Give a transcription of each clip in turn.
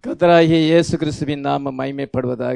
கத்தராகிய இயேசு கிறிஸ்துவின் நாமம் மைமைப்படுவதாக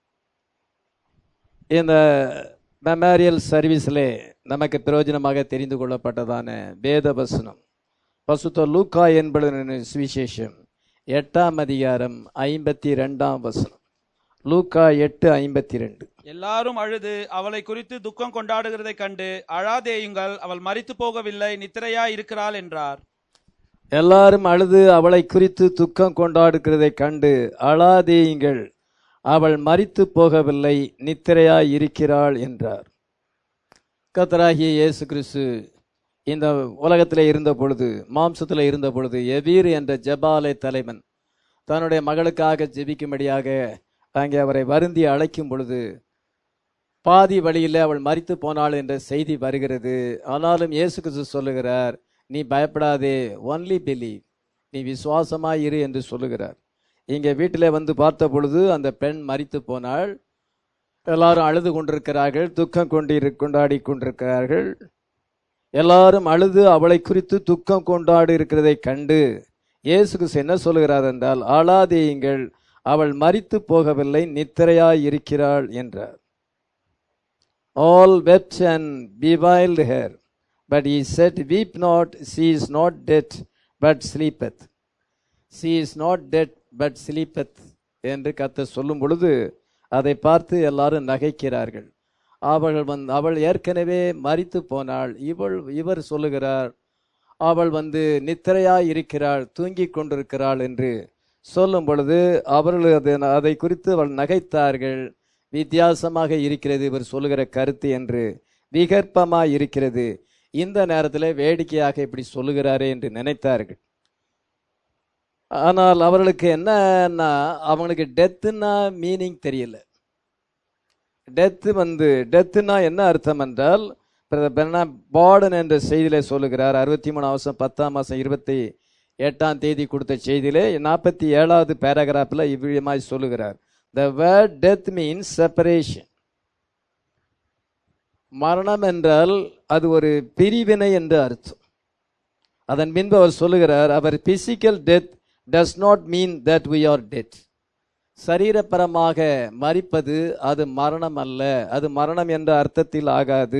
இந்த மெமோரியல் சர்வீஸில் நமக்கு பிரயோஜனமாக தெரிந்து கொள்ளப்பட்டதான வேத வசனம் பசுத்த லூக்கா என்பது சுவிசேஷம் எட்டாம் அதிகாரம் ஐம்பத்தி ரெண்டாம் வசனம் லூக்கா எட்டு ஐம்பத்தி ரெண்டு எல்லாரும் அழுது அவளை குறித்து துக்கம் கொண்டாடுகிறதைக் கண்டு அழாதேயுங்கள் அவள் மரித்து போகவில்லை நித்திரையா இருக்கிறாள் என்றார் எல்லாரும் அழுது அவளை குறித்து துக்கம் கொண்டாடுகிறதை கண்டு அழாதேயுங்கள் அவள் மரித்து போகவில்லை நித்திரையாய் இருக்கிறாள் என்றார் கத்தராகிய இயேசு கிறிஸ்து இந்த உலகத்தில் இருந்த பொழுது மாம்சத்தில் இருந்த பொழுது எவீர் என்ற ஜபாலை தலைவன் தன்னுடைய மகளுக்காக ஜெபிக்கும்படியாக அங்கே அவரை வருந்தி அழைக்கும் பொழுது பாதி வழியில் அவள் மரித்து போனாள் என்ற செய்தி வருகிறது ஆனாலும் இயேசு கிறிஸ்து சொல்லுகிறார் நீ பயப்படாதே ஒன்லி பிலீவ் நீ விசுவாசமாய் இரு என்று சொல்லுகிறார் இங்கே வீட்டிலே வந்து பார்த்த பொழுது அந்த பெண் மரித்து போனாள் எல்லாரும் அழுது கொண்டிருக்கிறார்கள் துக்கம் கொண்டு கொண்டாடி கொண்டிருக்கிறார்கள் எல்லாரும் அழுது அவளை குறித்து துக்கம் கொண்டாடி இருக்கிறதை கண்டு இயேசு கிறிஸ்து என்ன சொல்லுகிறார் என்றால் ஆளாதேயுங்கள் அவள் மரித்து போகவில்லை நித்திரையாய் இருக்கிறாள் என்றார் all wept and bewailed her but he said weep not she is not dead but sleepeth she is not dead but sleepeth என்று கத்த சொல்லும் பொழுது அதை பார்த்து எல்லாரும் நகைக்கிறார்கள் அவள் வந்து அவள் ஏற்கனவே மரித்து போனாள் இவள் இவர் சொல்லுகிறார் அவள் வந்து நித்திரையாய் இருக்கிறாள் தூங்கிக் கொண்டிருக்கிறாள் என்று சொல்லும் பொழுது அவர்கள் அது அதை குறித்து அவள் நகைத்தார்கள் வித்தியாசமாக இருக்கிறது இவர் சொல்லுகிற கருத்து என்று விகற்பமாய் இருக்கிறது இந்த நேரத்தில் வேடிக்கையாக இப்படி சொல்லுகிறாரே என்று நினைத்தார்கள் ஆனால் அவர்களுக்கு என்னன்னா அவங்களுக்கு டெத்துன்னா மீனிங் தெரியல டெத்து வந்து டெத்துனா என்ன அர்த்தம் என்றால் பாடன் என்ற செய்தியில சொல்லுகிறார் அறுபத்தி மூணு அவசரம் பத்தாம் மாதம் இருபத்தி எட்டாம் தேதி கொடுத்த செய்தியிலே நாற்பத்தி ஏழாவது பேராகிராஃபில் இவ்விதமாய் சொல்லுகிறார் the word death means separation மரணம் என்றால் அது ஒரு பிரிவினை என்று அர்த்தம் அதன் பின்பு அவர் சொல்லுகிறார் அவர் physical death does not mean that we are death சரீரப்பரமாக மறிப்பது அது மரணம் அல்ல அது மரணம் என்ற அர்த்தத்தில் ஆகாது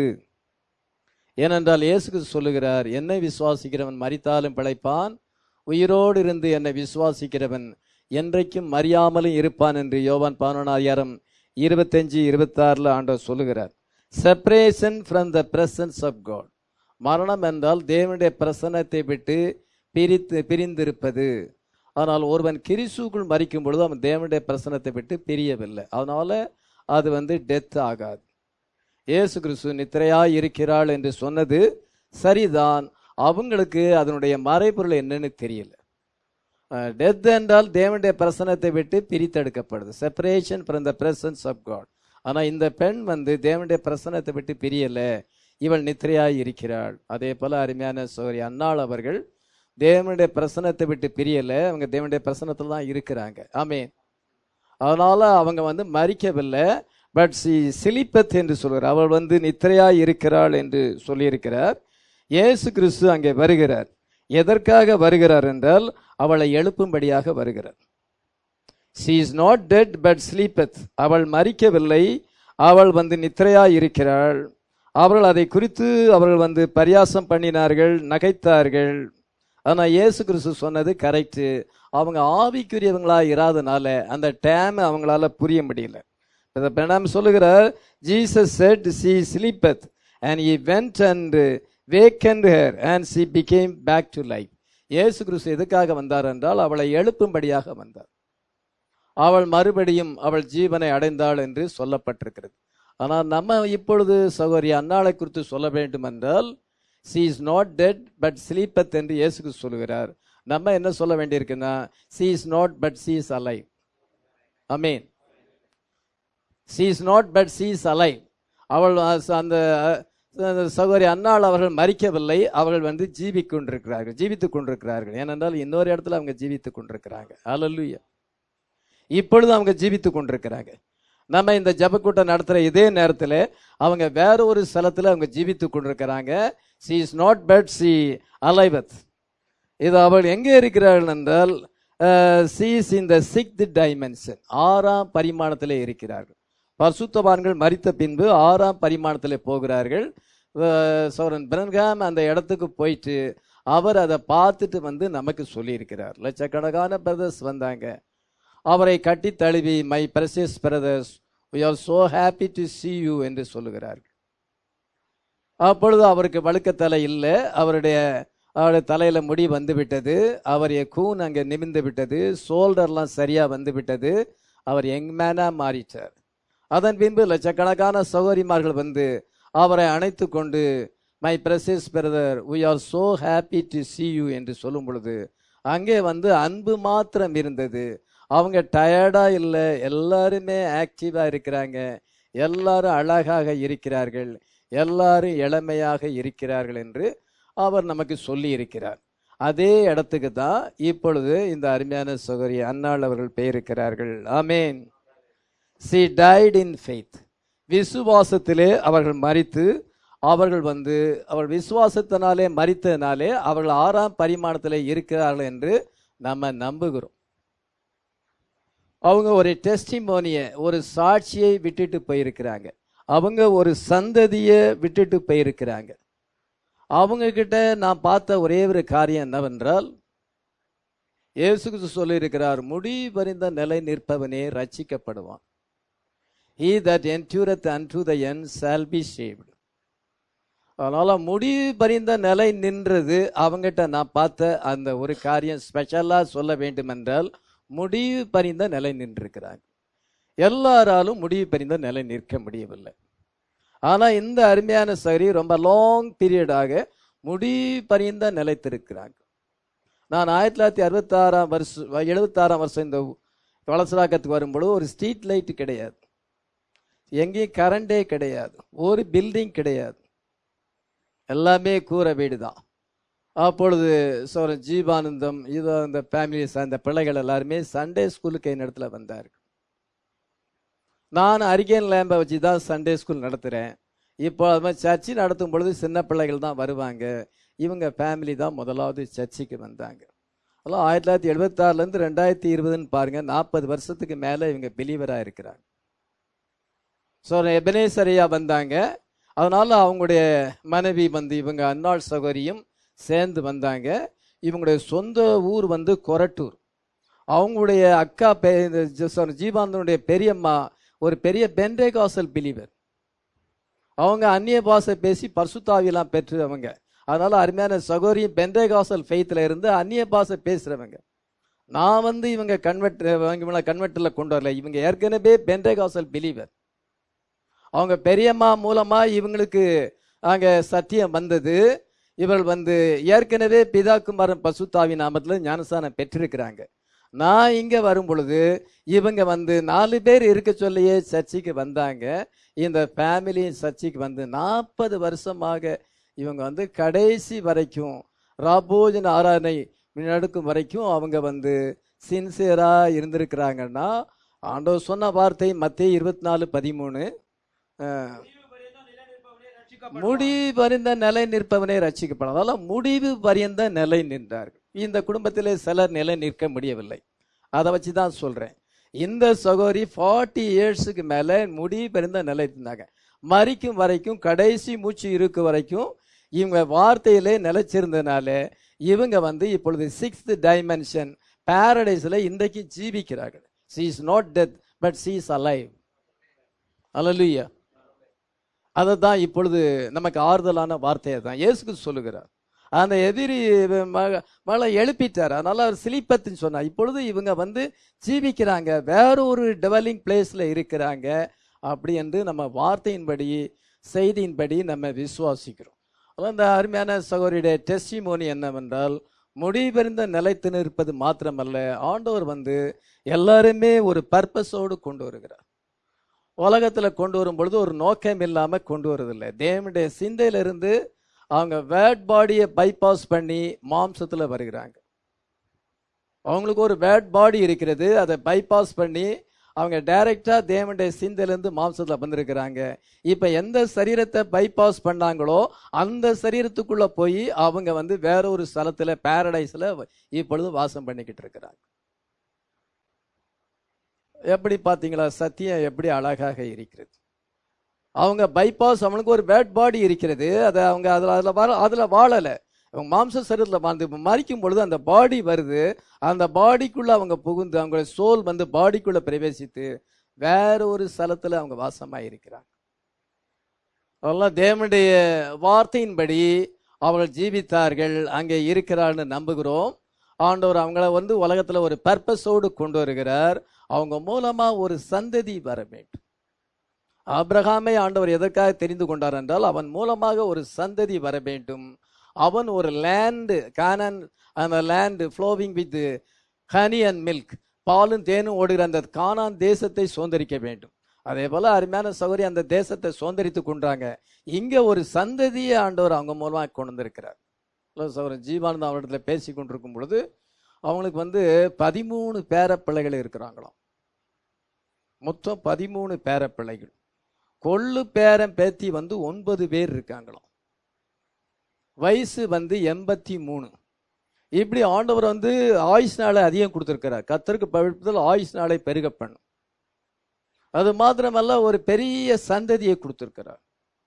ஏனென்றால் இயேசுக்கு சொல்லுகிறார் என்னை விசுவாசிக்கிறவன் மறித்தாலும் பிழைப்பான் உயிரோடு இருந்து என்னை விசுவாசிக்கிறவன் என்றைக்கும் மறியாமலும் இருப்பான் என்று யோவான் பதினொன்றாயிரம் இருபத்தஞ்சு இருபத்தாறுல ஆண்டவர் சொல்லுகிறார் separation from the presence of God மரணம் என்றால் தேவனுடைய பிரசன்னத்தை விட்டு பிரித்து பிரிந்திருப்பது ஆனால் ஒருவன் கிறிஸ்துக்குள் மறிக்கும் பொழுது அவன் தேவனுடைய பிரசனத்தை விட்டு பிரியவில்லை அதனால அது வந்து டெத் ஆகாது இயேசு கிறிஸ்து நித்திரையாய் இருக்கிறாள் என்று சொன்னது சரிதான் அவங்களுக்கு அதனுடைய மறைபொருள் என்னன்னு தெரியல டெத் என்றால் தேவனுடைய பிரசனத்தை விட்டு பிரித்தெடுக்கப்படுது separation from the presence of God ஆனால் இந்த பெண் வந்து தேவனுடைய பிரசனத்தை விட்டு பிரியல இவள் நித்திரையாய் இருக்கிறாள் அதே போல அருமையான சோரி அன்னாள் அவர்கள் தேவனுடைய பிரசனத்தை விட்டு பிரியல அவங்க தேவனுடைய பிரசனத்தில் தான் இருக்கிறாங்க ஆமே அதனால அவங்க வந்து மறிக்கவில்லை பட் சி சிலிப்பத் என்று சொல்கிறார் அவள் வந்து நித்திரையாய் இருக்கிறாள் என்று சொல்லியிருக்கிறார் இயேசு கிறிஸ்து அங்கே வருகிறார் எதற்காக வருகிறார் என்றால் அவளை எழுப்பும்படியாக வருகிறார் she is not dead but sleepeth அவள் மறிக்கவில்லை அவள் வந்து நித்திரையாய் இருக்கிறாள் அவர்கள் அதை குறித்து அவர்கள் வந்து பரியாசம் பண்ணினார்கள் நகைத்தார்கள் ஆனால் இயேசு கிறிஸ்து சொன்னது கரெக்டு அவங்க ஆவிக்குரியவங்களா இராதனால அந்த டேம் அவங்களால புரிய முடியல பிரணாம் சொல்லுகிறார் Jesus said she sleepeth and he went and wakened her and she became back to life இயேசு கிறிஸ்து எதுக்காக வந்தார் என்றால் அவளை எழுப்பும்படியாக வந்தார் அவள் மறுபடியும் அவள் ஜீவனை அடைந்தாள் என்று சொல்லப்பட்டிருக்கிறது ஆனால் நம்ம இப்பொழுது சகோதரி அன்னாளை குறித்து சொல்ல வேண்டும் என்றால் she is not dead but sleepeth என்று இயேசுக்கு சொல்லுகிறார் நம்ம என்ன சொல்ல வேண்டியிருக்குன்னா she is not but she is alive amen she is not but she is alive அவள் அந்த சகோதரி அன்னாள் அவர்கள் மறிக்கவில்லை அவர்கள் வந்து ஜீவிக் கொண்டிருக்கிறார்கள் ஜீவித்துக் கொண்டிருக்கிறார்கள் ஏனென்றால் இன்னொரு இடத்துல அவங்க ஜீவித்துக் கொண்டிருக்கிறாங்க அலல்லுயா இப்பொழுது அவங்க ஜீவித்துக் கொண்டிருக்கிறாங்க நம்ம இந்த ஜபக்கூட்டம் நடத்துகிற இதே நேரத்தில் அவங்க வேற ஒரு ஸ்தலத்தில் அவங்க ஜீவித்து கொண்டிருக்கிறாங்க she is not but she alive இது அவள் எங்கே இருக்கிறார்கள் என்றால் சீஸ் இந்த சிக்த் டைமென்ஷன் ஆறாம் பரிமாணத்தில் இருக்கிறார்கள் பரிசுத்தவான்கள் மரித்த பின்பு ஆறாம் பரிமாணத்தில் போகிறார்கள் அஹ், சௌரன் பிரன்காம் அந்த இடத்துக்கு போயிட்டு அவர் அதை பார்த்துட்டு வந்து நமக்கு சொல்லியிருக்கிறார் லட்சக்கணக்கான பிரதர்ஸ் வந்தாங்க அவரை கட்டி தழுவி my precious brothers we are so happy to see you என்று சொல்லுகிறார்கள் அப்பொழுது அவருக்கு வழுக்கத்தலை இல்லை அவருடைய அவருடைய தலையில முடி வந்து விட்டது அவருடைய கூன் அங்கே நிமிர்ந்து விட்டது ஷோல்டர்லாம் சரியா வந்து விட்டது அவர் யங் மேனா மாறிட்டார் அதன் பின்பு லட்சக்கணக்கான சகோதரிமார்கள் வந்து அவரை அணைத்து கொண்டு my precious brother we are so happy to see you என்று சொல்லும் பொழுது அங்கே வந்து அன்பு மாத்திரம் இருந்தது அவங்க டயர்டா இல்லை எல்லாருமே ஆக்டிவா இருக்கிறாங்க எல்லாரும் அழகாக இருக்கிறார்கள் எல்லாரும் இளமையாக இருக்கிறார்கள் என்று அவர் நமக்கு சொல்லி இருக்கிறார் அதே இடத்துக்கு தான் இப்பொழுது இந்த அருமையான சகோதரி அன்னாள் அவர்கள் பெயரிக்கிறார்கள் amen she died in faith விசுவாசத்திலே அவர்கள் மரித்து அவர்கள் வந்து அவள் விசுவாசத்தினாலே மரித்ததினாலே அவர்கள் ஆறாம் பரிமாணத்திலே இருக்கிறார்கள் என்று நம்ம நம்புகிறோம் அவங்க ஒரு டெஸ்டிமோனிய ஒரு சாட்சியை விட்டுட்டு போயிருக்கிறாங்க அவங்க ஒரு சந்ததியை விட்டுட்டு போயிருக்கிறாங்க அவங்க கிட்ட நான் பார்த்த ஒரே ஒரு காரியம் என்னவென்றால் இயேசு கிறிஸ்து சொல்லியிருக்கிறார் முடி பறிந்த நிலை நிற்பவனே ரட்சிக்கப்படுவான் he that endureth unto the end shall be saved அதனால முடி பறிந்த நிலை நின்றது அவங்ககிட்ட நான் பார்த்த அந்த ஒரு காரியம் ஸ்பெஷலா சொல்ல வேண்டும் என்றால் முடிவு பறிந்த நிலை நின்றிருக்கிறாங்க எல்லாராலும் முடிவு பறிந்த நிலை நிற்க முடியவில்லை ஆனா இந்த அருமையான சரி ரொம்ப லாங் பீரியடாக முடிவு பறிந்த நிலைத்திருக்கிறாங்க நான் ஆயிரத்தி தொள்ளாயிரத்தி அறுபத்தாறாம் வருஷம் எழுபத்தாறாம் வருஷம் இந்த வளசராக்கத்துக்கு வரும்பொழுது ஒரு ஸ்ட்ரீட் லைட் கிடையாது எங்கேயும் கரண்டே கிடையாது ஒரு பில்டிங் கிடையாது எல்லாமே கூரை வீடு தான் அப்பொழுது சோர ஜீவானந்தம் இதோ அந்த ஃபேமிலியை சார்ந்த பிள்ளைகள் எல்லாருமே சண்டே ஸ்கூலுக்கு என் இடத்துல வந்தார்கள் நான் அரிகேன் லேம்பை வச்சு தான் சண்டே ஸ்கூல் நடத்துகிறேன் இப்போ அது மாதிரி சர்ச்சு நடத்தும் பொழுது சின்ன பிள்ளைகள் தான் வருவாங்க இவங்க ஃபேமிலி தான் முதலாவது சர்ச்சுக்கு வந்தாங்க அதெல்லாம் ஆயிரத்தி தொள்ளாயிரத்தி எழுபத்தாறுலேருந்து ரெண்டாயிரத்தி இருபதுன்னு பாருங்க நாற்பது வருஷத்துக்கு மேலே இவங்க பிலீவராக இருக்கிறாங்க ஸோ எபனேசரியா வந்தாங்க அதனால அவங்களுடைய மனைவி வந்து இவங்க அன்னாள் சகோதரியும் சேர்ந்து வந்தாங்க இவங்களுடைய சொந்த ஊர் வந்து கொரட்டூர் அவங்களுடைய அக்கா பெ இந்த ஜ- sorry, ஜீவானந்தனுடைய பெரியம்மா ஒரு பெரிய பெண்டேகாசல் பிலீவர் அவங்க அந்நிய பாஷை பேசி பர்சுத்தாவிலாம் பெற்றவங்க அதனால அருமையான சகோதரியும் பெண்டேகாசல் ஃபெய்த்தில் இருந்து அந்நிய பாஷை பேசுறவங்க நான் வந்து இவங்க கன்வெர்ட் இவங்களை கன்வெர்ட்டில் கொண்டு வரல இவங்க ஏற்கனவே பெண்டேகாசல் பிலீவர் அவங்க பெரியம்மா மூலமா இவங்களுக்கு அங்க சத்தியம் வந்தது இவர்கள் வந்து ஏற்கனவே பிதாக்குமாரன் பசுத்தாவி நாமத்துல ஞானஸ்தானம் பெற்றிருக்கிறாங்க நான் இங்க வரும் பொழுது இவங்க வந்து நாலு பேர் இருக்க சொல்லியே சர்ச்சைக்கு வந்தாங்க இந்த ஃபேமிலி சர்ச்சைக்கு வந்து நாற்பது வருஷமாக இவங்க வந்து கடைசி வரைக்கும் ராபோஜன ஆராதனை நடக்கும் வரைக்கும் அவங்க வந்து சின்சியரா இருந்திருக்கிறாங்கன்னா ஆண்டவர் சொன்ன வார்த்தை மத்திய இருபத்தி நாலு பதிமூணு முடிவு பறிந்த நிலை நிற்பவனே ரட்சிக்கப்படும் அதனால முடிவு பறிந்த நிலை நின்றார்கள் இந்த குடும்பத்திலே சிலர் நிலை நிற்க முடியவில்லை அதை வச்சு தான் சொல்றேன் இந்த சகோதரி ஃபார்ட்டி இயர்ஸுக்கு மேல முடிவு பறிந்த நிலை இருந்தாங்க மறிக்கும் வரைக்கும் கடைசி மூச்சு இருக்கு வரைக்கும் இவங்க வார்த்தையிலே நிலைச்சிருந்தனால இவங்க வந்து இப்பொழுது சிக்ஸ்த் டைமென்ஷன் பாரடைஸ்ல இன்றைக்கு ஜீவிக்கிறார்கள் she is not death but she is alive hallelujah அதை தான் இப்பொழுது நமக்கு ஆறுதலான வார்த்தையை தான் இயேசுக்கு சொல்லுகிறார் அந்த எதிரி ம- மகளை எழுப்பிட்டார் அதனால அவர் சிலிப்பத்துன்னு சொன்னார் இப்பொழுது இவங்க வந்து ஜீவிக்கிறாங்க வேற ஒரு டெவலிங் பிளேஸ்ல இருக்கிறாங்க அப்படி என்று நம்ம வார்த்தையின்படி செய்தியின்படி நம்ம விசுவாசிக்கிறோம் அதான் இந்த அருமையான சகோதரியுடைய டெஸ்டிமோனி என்னவென்றால் முடிவெறிந்த நிலைத்து நிற்பது மாத்திரமல்ல ஆண்டவர் வந்து எல்லாருமே ஒரு பர்பஸோடு கொண்டு வருகிறார் உலகத்துல கொண்டு வரும் பொழுது ஒரு நோக்கம் இல்லாம கொண்டு வரதில்லை தேவனுடைய சிந்தையில இருந்து அவங்க வேட் பாடியை பைபாஸ் பண்ணி மாம்சத்துல வருகிறாங்க அவங்களுக்கு ஒரு வேட் பாடி இருக்கிறது அதை பைபாஸ் பண்ணி அவங்க டைரக்டா தேவனுடைய சிந்தையிலிருந்து மாம்சத்துல வந்திருக்கிறாங்க இப்ப எந்த சரீரத்தை பைபாஸ் பண்ணாங்களோ அந்த சரீரத்துக்குள்ள போய் அவங்க வந்து வேற ஒரு ஸ்தலத்துல பாரடைஸ்ல இப்பொழுது வாசம் பண்ணிக்கிட்டு இருக்கிறாங்க எப்படி பார்த்தீங்களா சத்தியம் எப்படி அழகாக இருக்கிறது அவங்க பைபாஸ் அவனுக்கு ஒரு பேட் பாடி இருக்கிறது அதை அவங்க அதில் அதில் வாழ அதில் வாழலை அவங்க மாம்ச சரீரத்தில் வாழ்ந்து இப்ப மறிக்கும் பொழுது அந்த பாடி வருது அந்த பாடிக்குள்ள அவங்க புகுந்து அவங்களுடைய சோல் வந்து பாடிக்குள்ள பிரவேசித்து வேற ஒரு ஸ்தலத்துல அவங்க வாசமாக இருக்கிறாங்க அதெல்லாம் தேவனுடைய வார்த்தையின்படி அவர்கள் ஜீவித்தார்கள் அங்கே இருக்கிறார்னு நம்புகிறோம் ஆண்டவர் அவங்கள வந்து உலகத்துல ஒரு பர்பஸோடு கொண்டு வருகிறார் அவங்க மூலமா ஒரு சந்ததி வர வேண்டும் ஆபிரகாமை ஆண்டவர் எதற்காக தெரிந்து கொண்டார் என்றால் அவன் மூலமாக ஒரு சந்ததி வர வேண்டும் அவன் ஒரு லேண்டு கானன் அந்த land flowing with honey and milk பாலும் தேனும் ஓடுகிற அந்த கானான் தேசத்தை சுதந்திரிக்க வேண்டும் அதே போல அருமையான சௌகரி அந்த தேசத்தை சுதந்திரித்து கொண்டாங்க இங்க ஒரு சந்ததியை ஆண்டவர் அவங்க மூலமா கொண்டு வந்திருக்கிறார் சௌரன் ஜீவானந்தம் அவரிடத்துல பேசி கொண்டிருக்கும் பொழுது அவங்களுக்கு வந்து பதிமூணு பேர பிள்ளைகள் இருக்கிறாங்களாம் மொத்தம் பதிமூணு பேர பிள்ளைகள் கொள்ளு பேரன் பேத்தி வந்து ஒன்பது பேர் இருக்காங்களாம் வயசு வந்து எண்பத்தி மூணு இப்படி ஆண்டவர் வந்து ஆயுஷ் நாளை அதிகம் கொடுத்திருக்கிறார் கத்தருக்கு பவிழ்ப்புதல் ஆயுஷ் நாளை பெருக பண்ணும் அது மாத்திரமல்ல ஒரு பெரிய சந்ததியை கொடுத்திருக்கிறார்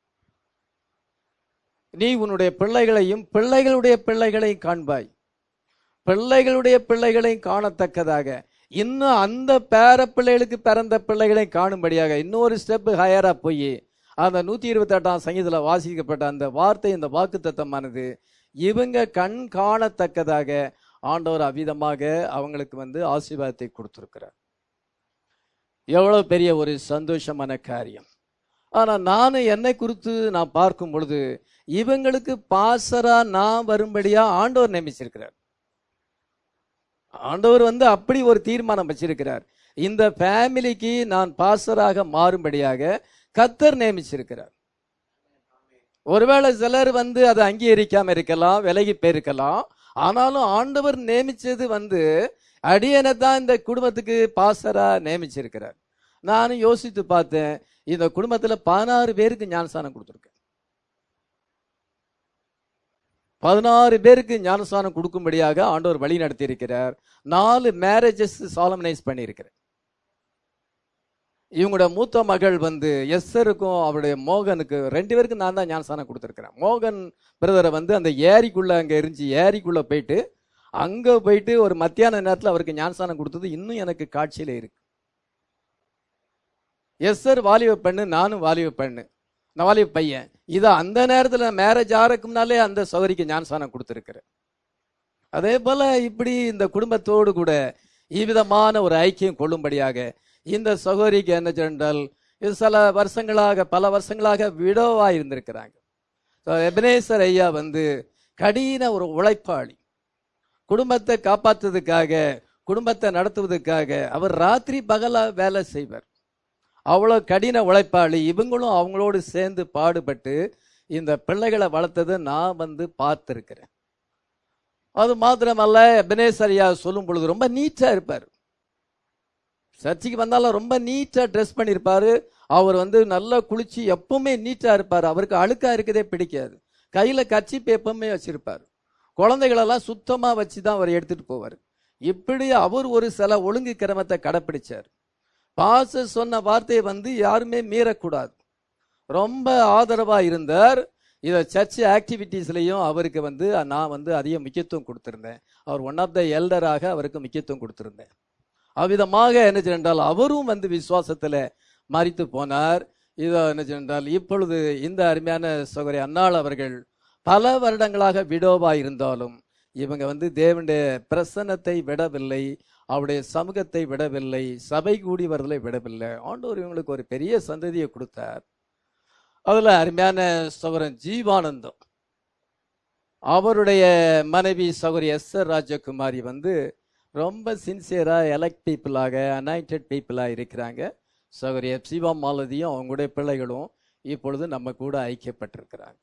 நீ உன்னுடைய பிள்ளைகளையும் பிள்ளைகளுடைய பிள்ளைகளையும் காண்பாய் பிள்ளைகளுடைய பிள்ளைகளையும் காணத்தக்கதாக இன்னும் அந்த பேர பிள்ளைகளுக்கு பிறந்த பிள்ளைகளை காணும்படியாக இன்னொரு ஸ்டெப் ஹையரா போய் அந்த நூத்தி இருபத்தி எட்டாம் சங்கீதத்தில் வாசிக்கப்பட்ட அந்த வார்த்தை இந்த வாக்கு தத்தமானது இவங்க கண் காணத்தக்கதாக ஆண்டவர் அவ்விதமாக அவங்களுக்கு வந்து ஆசீர்வாதத்தை கொடுத்திருக்கிறார் எவ்வளவு பெரிய ஒரு சந்தோஷமான காரியம் ஆனா நானும் என்னை குறித்து நான் பார்க்கும் பொழுது இவங்களுக்கு பாசரா நான் வரும்படியா ஆண்டவர் நியமிச்சிருக்கிறார் ஆண்டவர் வந்து அப்படி ஒரு தீர்மானம் வச்சிருக்கிறார் இந்த ஃபேமிலிக்கு நான் பாசராக மாறும்படியாக கத்தர் நியமிச்சிருக்கிறார் ஒருவேளை சிலர் வந்து அதை அங்கீகரிக்காம இருக்கலாம் விலகி போயிருக்கலாம் ஆனாலும் ஆண்டவர் நியமிச்சது வந்து அடியனை தான் இந்த குடும்பத்துக்கு பாசரா நியமிச்சிருக்கிறார் நானும் யோசித்து பார்த்தேன் இந்த குடும்பத்துல பதினாறு பேருக்கு ஞானஸ்தானம் கொடுத்துருக்கேன் பதினாறு பேருக்கு ஞானஸ்தானம் கொடுக்கும்படியாக ஆண்டவர் வழி நடத்தி இருக்கிறார் நாலு மேரேஜஸ் சாலமனைஸ் பண்ணியிருக்கிறேன் இவங்களோட மூத்த மகள் வந்து எஸ்ஸருக்கும் அவருடைய மோகனுக்கு ரெண்டு பேருக்கும் நான் தான் ஞானஸ்தானம் கொடுத்துருக்கிறேன் மோகன் பிரதரை வந்து அந்த ஏரிக்குள்ள அங்க எரிஞ்சு ஏரிக்குள்ள போயிட்டு அங்க போயிட்டு ஒரு மத்தியான நேரத்தில் அவருக்கு ஞானஸ்தானம் கொடுத்தது இன்னும் எனக்கு காட்சியில இருக்கு எஸ்ஸர் வாலிப பெண்ணு நானும் வாலிப பெண்ணு நான் வாலிப பையன் இதை அந்த நேரத்தில் மேரேஜ் ஆறதுக்கு முன்னாலே அந்த சௌகரிக்கு ஞானஸ்தானம் கொடுத்துருக்கிறேன் அதே போல இப்படி இந்த குடும்பத்தோடு கூட இவ்விதமான ஒரு ஐக்கியம் கொள்ளும்படியாக இந்த சகோதரிக்கு என்ன சென்றால் இது சில வருஷங்களாக பல வருஷங்களாக விடோவா இருந்திருக்கிறாங்க So, எபனேசர் ஐயா வந்து கடின ஒரு உழைப்பாளி குடும்பத்தை காப்பாத்துறதுக்காக குடும்பத்தை நடத்துவதற்காக அவர் ராத்திரி பகலா வேலை செய்வார் அவ்வளோ கடின உழைப்பாளி இவங்களும் அவங்களோடு சேர்ந்து பாடுபட்டு இந்த பிள்ளைகளை வளர்த்ததை நான் வந்து பார்த்துருக்கிறேன் அது மாத்திரமல்ல எபனேசரியா சொல்லும் பொழுது ரொம்ப நீட்டா இருப்பார் சர்ச்சுக்கு வந்தாலும் ரொம்ப நீட்டா ட்ரெஸ் பண்ணியிருப்பாரு அவர் வந்து நல்லா குளிச்சு எப்பவுமே நீட்டா இருப்பார் அவருக்கு அழுக்கா இருக்கதே பிடிக்காது கையில கச்சிப்பு எப்பவுமே வச்சிருப்பார் குழந்தைகளெல்லாம் சுத்தமா வச்சு தான் அவர் எடுத்துட்டு போவார் இப்படி அவர் ஒரு சில ஒழுங்கு கிரமத்தை கடைப்பிடிச்சார் பாச சொன்ன வார்த்தையை வந்து யாருமே மீறக்கூடாது ரொம்ப ஆதரவா இருந்தார் இதை சர்ச் ஆக்டிவிட்டீஸ்லையும் அவருக்கு வந்து நான் வந்து அதிக முக்கியத்துவம் கொடுத்திருந்தேன் அவர் ஒன் ஆஃப் த எல்டராக அவருக்கு முக்கியத்துவம் கொடுத்திருந்தேன் அவ்விதமாக என்ன சென்றால் அவரும் வந்து விசுவாசத்துல மறித்து போனார் இதோ என்ன சென்றால் இப்பொழுது இந்த அருமையான சகோதரி அன்னாள் அவர்கள் பல வருடங்களாக விடோவா இருந்தாலும் இவங்க வந்து தேவனுடைய பிரசன்னத்தை விடவில்லை அவருடைய சமூகத்தை விடவில்லை சபை கூடி வருதலை விடவில்லை ஆண்டவர் இவங்களுக்கு ஒரு பெரிய சந்ததியை கொடுத்தார் அதுல அருமையான சகோதரன் ஜீவானந்தம் அவருடைய மனைவி சகோதரி எஸ் ஆர் ராஜகுமாரி வந்து ரொம்ப சின்சியரா எலக்ட் பீப்புளாக அனாயிண்டட் பீப்புளாக இருக்கிறாங்க சகோதரி எப் சிவா மாலதியும் அவங்களுடைய பிள்ளைகளும் இப்பொழுது நம்ம கூட ஐக்கியப்பட்டிருக்கிறாங்க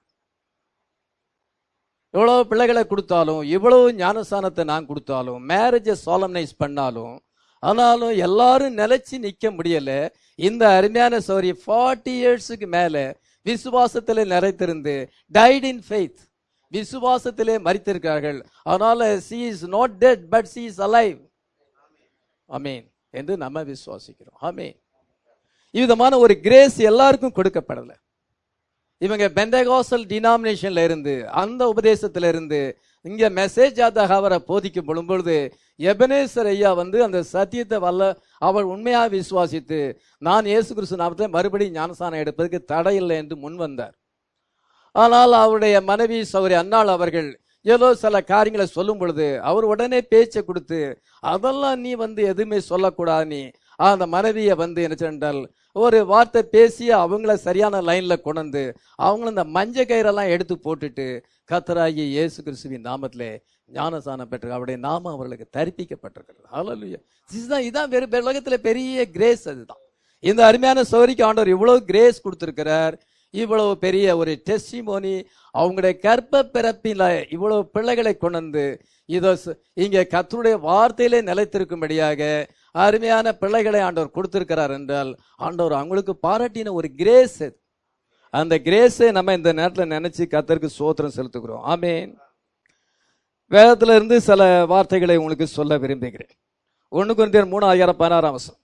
எவ்வளவு பிள்ளைகளை கொடுத்தாலும் இவ்வளவு ஞானஸ்தானத்தை நான் கொடுத்தாலும் மேரேஜை சாலம்னைஸ் பண்ணாலும் ஆனாலும் எல்லாரும் நிலைச்சு நிக்க முடியல இந்த அருமையான சௌரி ஃபார்ட்டி இயர்ஸுக்கு மேல விசுவாசத்திலே நிறைத்திருந்து டைட் இன் ஃபெய்த் விசுவாசத்திலே மறித்திருக்கிறார்கள் அதனால she is not dead but she is alive amen என்று நம்ம விசுவாசிக்கிறோம் ஆமே விதமான ஒரு கிரேஸ் எல்லாருக்கும் கொடுக்கப்படல இவங்க பெந்தகாசல் டினாமினேஷன்ல இருந்து அந்த உபதேசத்துல இருந்து இங்க மெசேஜ் அவரை போதிக்கும் பொழுது எபனேசர் ஐயா வந்து அந்த சத்தியத்தை வல்ல அவர் உண்மையாக விசுவாசித்து நான் இயேசு கிறிஸ்து நாமத்தை மறுபடியும் ஞானசானம் எடுப்பதற்கு தடையில்லை என்று முன் வந்தார் ஆனால் அவருடைய மனைவி சௌரி அன்னாள் அவர்கள் ஏதோ சில காரியங்களை சொல்லும் பொழுது அவர் உடனே பேச்சை கொடுத்து அதெல்லாம் நீ வந்து எதுவுமே சொல்லக்கூடாது நீ அந்த மனைவியை வந்து என்ன சென்றால் ஒரு வார்த்தை பேசி அவங்கள சரியான லைன்ல கொண்டு அவங்கள இந்த மஞ்ச கயிறெல்லாம் எடுத்து போட்டுட்டு கத்தராகி இயேசு கிறிஸ்துவின் நாமத்திலே ஞானசானம் பெற்று அவருடைய நாமம் அவர்களுக்கு தரிப்பிக்கப்பட்டிருக்கிறது ஹalleluya இதுதான் இதான் வெறும் உலகத்துல பெரிய கிரேஸ் அதுதான் இந்த அருமையான சௌரிக்கு ஆண்டவர் இவ்வளவு கிரேஸ் கொடுத்திருக்கிறார் இவ்வளவு பெரிய ஒரு டெஸ்டிமோனி அவங்களுடைய கற்ப பிறப்பில இவ்வளவு பிள்ளைகளை கொண்டு வந்து இதோ ச- இங்கே கர்த்தருடைய வார்த்தையிலே நிலைத்திருக்கும்படியாக அருமையான பிள்ளைகளை ஆண்டவர் கொடுத்திருக்கிறார் என்றால் ஆண்டவர் அவங்களுக்கு பாராட்டின ஒரு கிரேஸ் அது அந்த கிரேஸை நம்ம இந்த நேரத்தில் நினைச்சு கர்த்தருக்கு சோத்திரம் செலுத்துகிறோம் ஆமென் வேதத்துல இருந்து சில வார்த்தைகளை உங்களுக்கு சொல்ல விரும்புகிறேன் ஒன்று குருந்தியர் மூணு ஆயிரம் பதினாறாம் வசனம்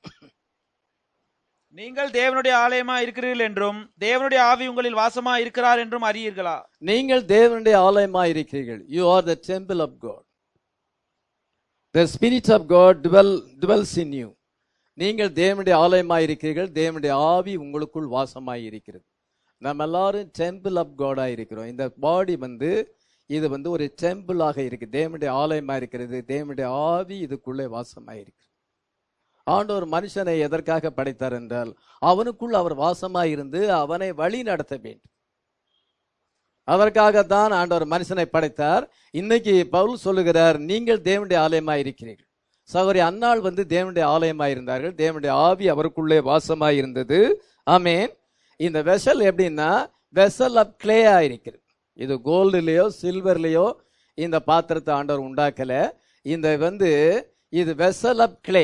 நீங்கள் தேவனுடைய ஆலயமா இருக்கிறீர்கள் என்றும் தேவனுடைய ஆவி உங்களில் வாசமா இருக்கிறார் என்றும் அறியீர்களா நீங்கள் தேவனுடைய ஆலயமா இருக்கிறீர்கள் you are the temple of God the spirit of God dwell dwells in you நீங்கள் தேவனுடைய ஆலயமா இருக்கிறீர்கள் தேவனுடைய ஆவி உங்களுக்குள் வாசமாய் இருக்கிறது நம்ம எல்லாரும் டெம்பிள் ஆஃப் காடா இருக்கிறோம் இந்த பாடி வந்து இது வந்து ஒரு டெம்பிளாக இருக்கு தேவனுடைய ஆலயமா இருக்கிறது தேவனுடைய ஆவி இதுக்குள்ளே வாசமாய் இருக்கு ஆண்டவர் மனுஷனை எதற்காக படைத்தார் என்றால் அவனுக்குள் அவர் வாசமாய் இருந்து அவனை வழி நடத்த வேண்டும் அதற்காகத்தான் ஆண்டவர் மனுஷனை படைத்தார் இன்னைக்கு பவுல் சொல்லுகிறார் நீங்கள் தேவனுடைய ஆலயமாய் இருக்கிறீர்கள் சகோதரி அன்னாள் வந்து தேவனுடைய ஆலயமாய் இருந்தார்கள் தேவனுடைய ஆவி அவருக்குள்ளே வாசமாய் இருந்தது ஆமென் இந்த வெசல் எப்படின்னா வெசல் ஆஃப் கிளேயா இருக்கிறது இது கோல்டுலயோ சில்வர்லயோ இந்த பாத்திரத்தை ஆண்டவர் உண்டாக்கல இந்த வந்து இது வெசல் ஆஃப் கிளே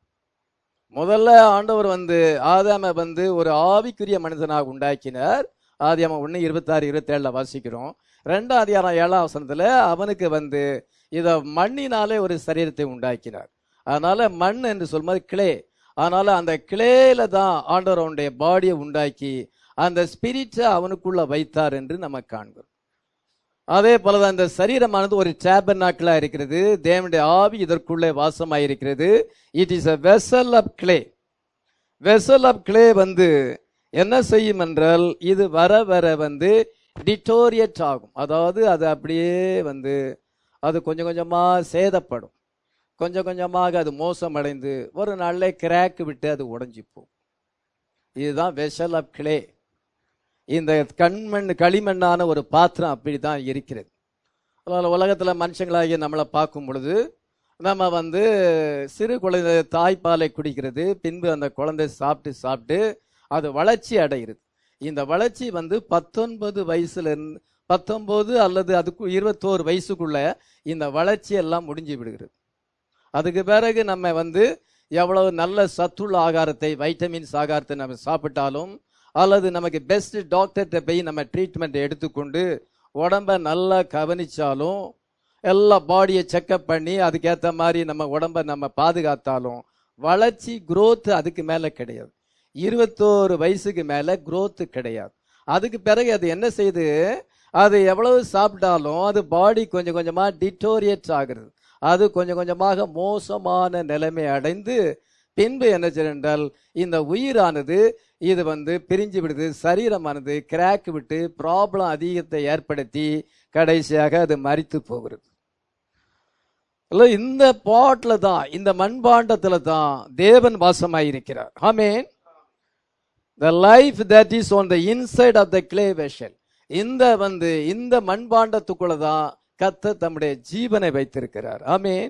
முதல்ல ஆண்டவர் வந்து ஆதாம வந்து ஒரு ஆவிக்குரிய மனிதனாக உண்டாக்கினார் ஆதியாம ஒன்று இருபத்தாறு இருபத்தேழுல வாசிக்கிறோம் ரெண்டாம் அதிகாரம் ஏழாம் வசனத்துல அவனுக்கு வந்து இத மண்ணினாலே ஒரு சரீரத்தை உண்டாக்கினார் அதனால மண் என்று சொல்லும்போது கிளே அதனால அந்த கிளேல தான் ஆண்டவர் அவனுடைய பாடியை உண்டாக்கி அந்த ஸ்பிரிட்டை அவனுக்குள்ள வைத்தார் என்று நம்ம காண்கிறோம் அதே போலதான் இந்த சரீரமானது ஒரு டேபர்நாக்கிளா இருக்கிறது தேவனுடைய ஆவி இதற்குள்ளே வாசமாயிருக்கிறது it is a vessel of clay vessel of clay வந்து என்ன செய்யும் என்றால் இது வர வர வந்து டிட்டோரியட் ஆகும் அதாவது அது அப்படியே வந்து அது கொஞ்சம் கொஞ்சமா சேதப்படும் கொஞ்சம் கொஞ்சமாக அது மோசமடைந்து ஒரு நாள்ல கிராக் விட்டு அது உடைஞ்சு போகும் இதுதான் வெசல் ஆஃப் கிளே இந்த கண்மண் களிமண்ணான ஒரு பாத்திரம் அப்படிதான் இருக்கிறது அதனால உலகத்துல மனுஷங்களாகிய நம்மளை பார்க்கும் பொழுது நம்ம வந்து சிறு குழந்தை தாய்ப்பாலை குடிக்கிறது பின்பு அந்த குழந்தை சாப்பிட்டு சாப்பிட்டு அது வளர்ச்சி அடைகிறது இந்த வளர்ச்சி வந்து பத்தொன்பது வயசுல இருந்து பத்தொன்பது அல்லது அதுக்கு இருபத்தோரு வயசுக்குள்ள இந்த வளர்ச்சி எல்லாம் முடிஞ்சு விடுகிறது அதுக்கு பிறகு நம்ம வந்து எவ்வளவு நல்ல சத்துள்ள ஆகாரத்தை வைட்டமின்ஸ் ஆகாரத்தை நம்ம சாப்பிட்டாலும் அல்லது நமக்கு பெஸ்ட் டாக்டர்கிட்ட போய் நம்ம ட்ரீட்மெண்ட் எடுத்துக்கொண்டு உடம்ப நல்லா கவனிச்சாலும் எல்லா பாடியை செக்கப் பண்ணி அதுக்கேற்ற மாதிரி நம்ம உடம்ப நம்ம பாதுகாத்தாலும் வளர்ச்சி growth அதுக்கு மேல கிடையாது இருபத்தோரு வயசுக்கு மேல growth கிடையாது அதுக்கு பிறகு அது என்ன செய்யுது அது எவ்வளவு சாப்பிட்டாலும் அது பாடி கொஞ்சம் கொஞ்சமா டிட்டோரியேட் ஆகுறது அது கொஞ்சம் கொஞ்சமாக மோசமான நிலைமை அடைந்து பின்பு என்ன செய்யும் என்றால் இந்த உயிரானது இது வந்து பிரிஞ்சு விடுது சரீரமானது கிராக் விட்டு ப்ராப்ளம் அதிகத்தை ஏற்படுத்தி கடைசியாக அது மரித்து போகிறது இல்ல, இந்த பாட்ல தான் இந்த மண்பாண்டத்துல தான் தேவன் வாசமாயிருக்கிறார் ஆமென் the life that is on the inside of the clay vessel இந்த வந்து இந்த மண்பாண்டத்துக்குள்ள தான் கத்த தம்முடைய ஜீவனை வைத்திருக்கிறார் ஆமென்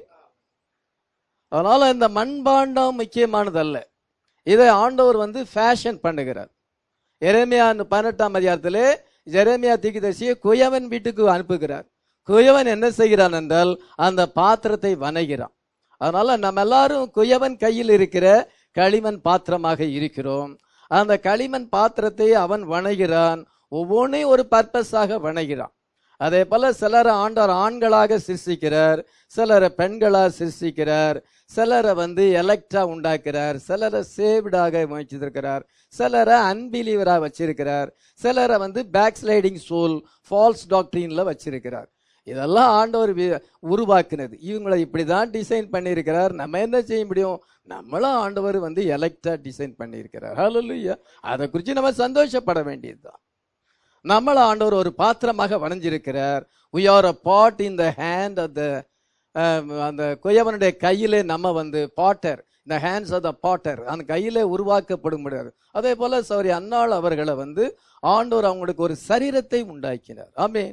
அதனால இந்த மண்பாண்டம் முக்கியமானதல்ல இதை ஆண்டவர் வந்து ஃபேஷன் பண்ணுகிறார் எரேமியா பதினெட்டாம் அதிகாரத்திலே ஜெரேமியா தீக்குதரிசியை குயவன் வீட்டுக்கு அனுப்புகிறார் குயவன் என்ன செய்கிறான் என்றால் அந்த பாத்திரத்தை வணைகிறான் அதனால நம்ம எல்லாரும் குயவன் கையில் இருக்கிற களிமண் பாத்திரமாக இருக்கிறோம் அந்த களிமண் பாத்திரத்தை அவன் வணைகிறான் ஒவ்வொன்றையும் ஒரு பர்பஸாக வணைகிறான் அதே போல சிலரை ஆண்டவர் ஆண்களாக சிருஷ்டிக்கிறார் சிலரை பெண்களா சிருஷ்டிக்கிறார் சிலரை வந்து எலக்டா உண்டாக்குறார் சிலரை சேவ்டாக வச்சிருக்கிறார் சிலரை அன்பிலீவரா வச்சிருக்கிறார் சிலரை வந்து பேக் ஸ்லைடிங் சோல் ஃபால்ஸ் டாக்டரின்ல வச்சிருக்கிறார் இதெல்லாம் ஆண்டவர் வி- உருவாக்குனது இவங்களை இப்படிதான் டிசைன் பண்ணியிருக்கிறார் நம்ம என்ன செய்ய முடியும் நம்மளும் ஆண்டவர் வந்து எலக்டா டிசைன் பண்ணியிருக்கிறார் ஹalleluya அதை குறித்து நம்ம சந்தோஷப்பட வேண்டியதுதான் நம்மள ஆண்டவர் ஒரு பாத்திரமாக வணைஞ்சிருக்கிறார் we are a part in the hand of the அஹ், அந்த குயவனுடைய கையிலே நம்ம வந்து பாட்டர் இந்த ஹேண்ட்ஸ் ஆஃப் த பாட்டர் அந்த கையிலே உருவாக்கப்படும் முடியாது அதே போல சௌரி அன்னாள் அவர்களை வந்து ஆண்டவர் அவங்களுக்கு ஒரு சரீரத்தை உண்டாக்கினார் ஆமென்